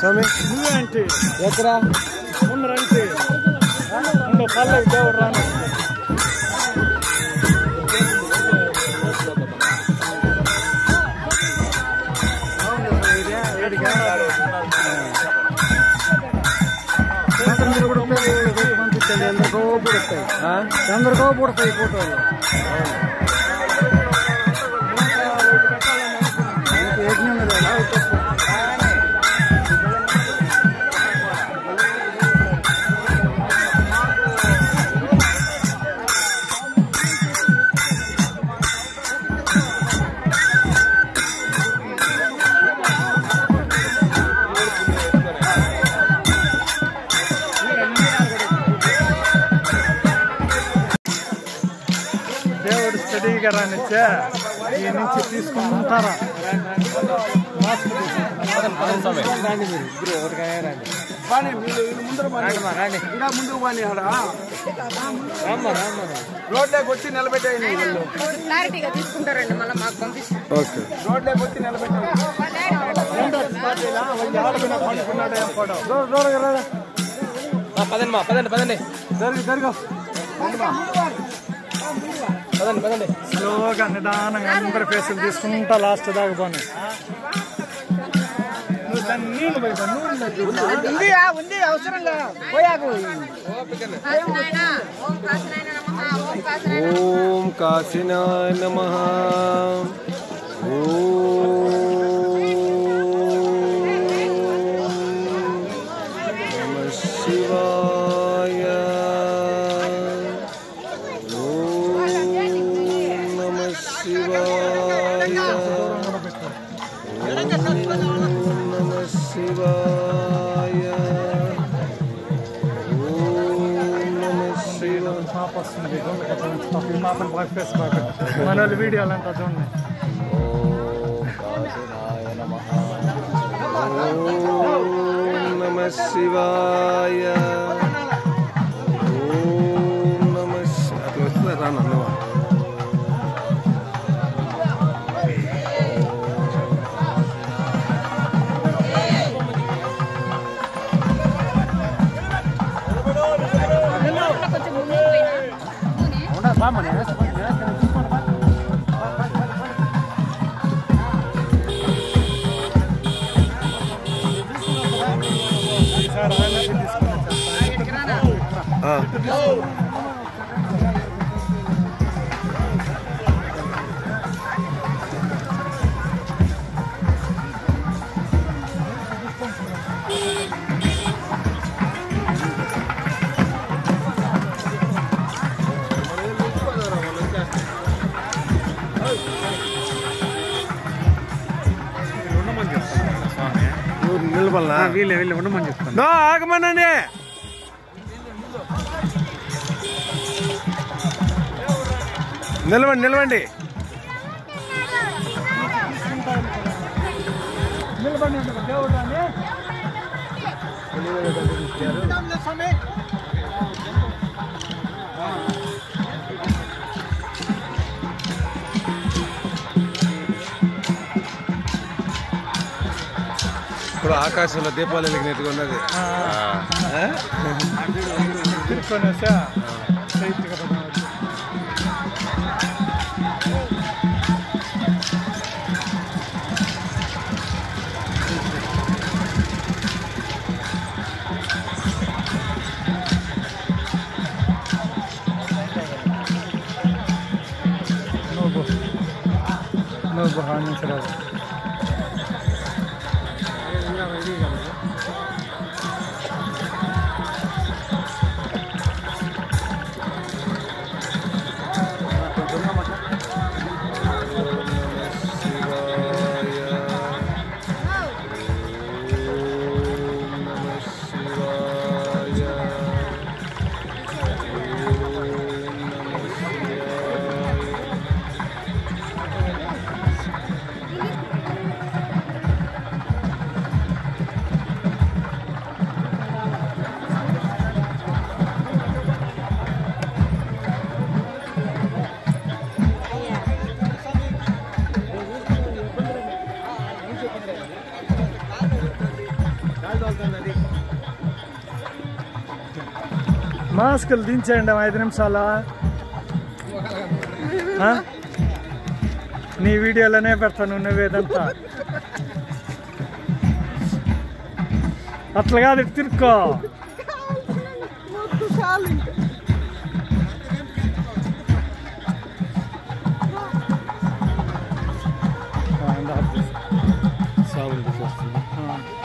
స్వామి నువ్వేంటి ఎక్కడ ముందరంటే ఉండు పల్లెకి దేవుడు రాను ఎందరికో పుడతాయి ఎందరికో పుడతాయి ఫోటోలు దేవుడు స్టడీగా రానిచ్చే ఈ నుంచి తీసుకుంటారా మాస్క్ రండి మీరు ఇద్దరు ఒకటిగా రండి ఇంకా ముందుకు పని రామ్మా రామ్మా రోడ్లోకి వచ్చి నిలబెట్టాయి క్లారిటీగా తీసుకుంటారండి మళ్ళీ మాకు పంపిస్తారు ఓకే రోడ్లోకి వచ్చి నిలబెట్టారు ఆడపిన పండుకున్నాడు ఏం ఫోటో దూరంగా రాదా పదండి మా పదండి పదండి జరుగు జరుగు పదండి పదండి స్లోగా నిదానంగా అందరి ఫేసులు తీసుకుంటా లాస్ట్ దాకా పోను నువ్వు దాన్ని నీళ్ళు పోయి పో, నూనెలో చూడు. ఉంది అవసరంగా పోయాకు ఓం కాశీనాయ నమ నమ శివాయ ఓం నమ శివాయ ఓం నమ శివాయ ఓం నమ శివాయ పాప వస్తుంది రెండు కథల నుంచి పాప ఈ పాపని బాగా ఫేస్ బాగా మన వాళ్ళు వీడియోలు అంతా చూడండి ఓం నమ శివాయ ఓం నమ శి- అట్లా వస్తుందా రా నన్ను కొంచెం ముందుకు పోయినా ఈసారి ఆయన తీసుకుని ఆ. నువ్వు నిలబడలా వీళ్ళే వీళ్ళే ఉండమని చెప్తాను నో ఆగమనండి నిలవండి నిలవండి నిలబడి దేవుడు రాని ఇప్పుడు ఆకాశంలో దీపాలు వెలిగినట్టుగా ఉన్నది ఆ? తిరుక్కొనేసా స్ట్రైట్గా పడుకోవచ్చు నువ్వు నువ్వు హానించరాదు మాస్కులు దించేయండి ఐదు నిమిషాల ఆ? నీ వీడియోలోనే పెడతాను నువ్వేదంతా అట్లా కాదు ఇటు తిరుక్కో ఆ, ఇందా ఆఫ్ చేసి. సాగుంది చూస్తుంది ఆ.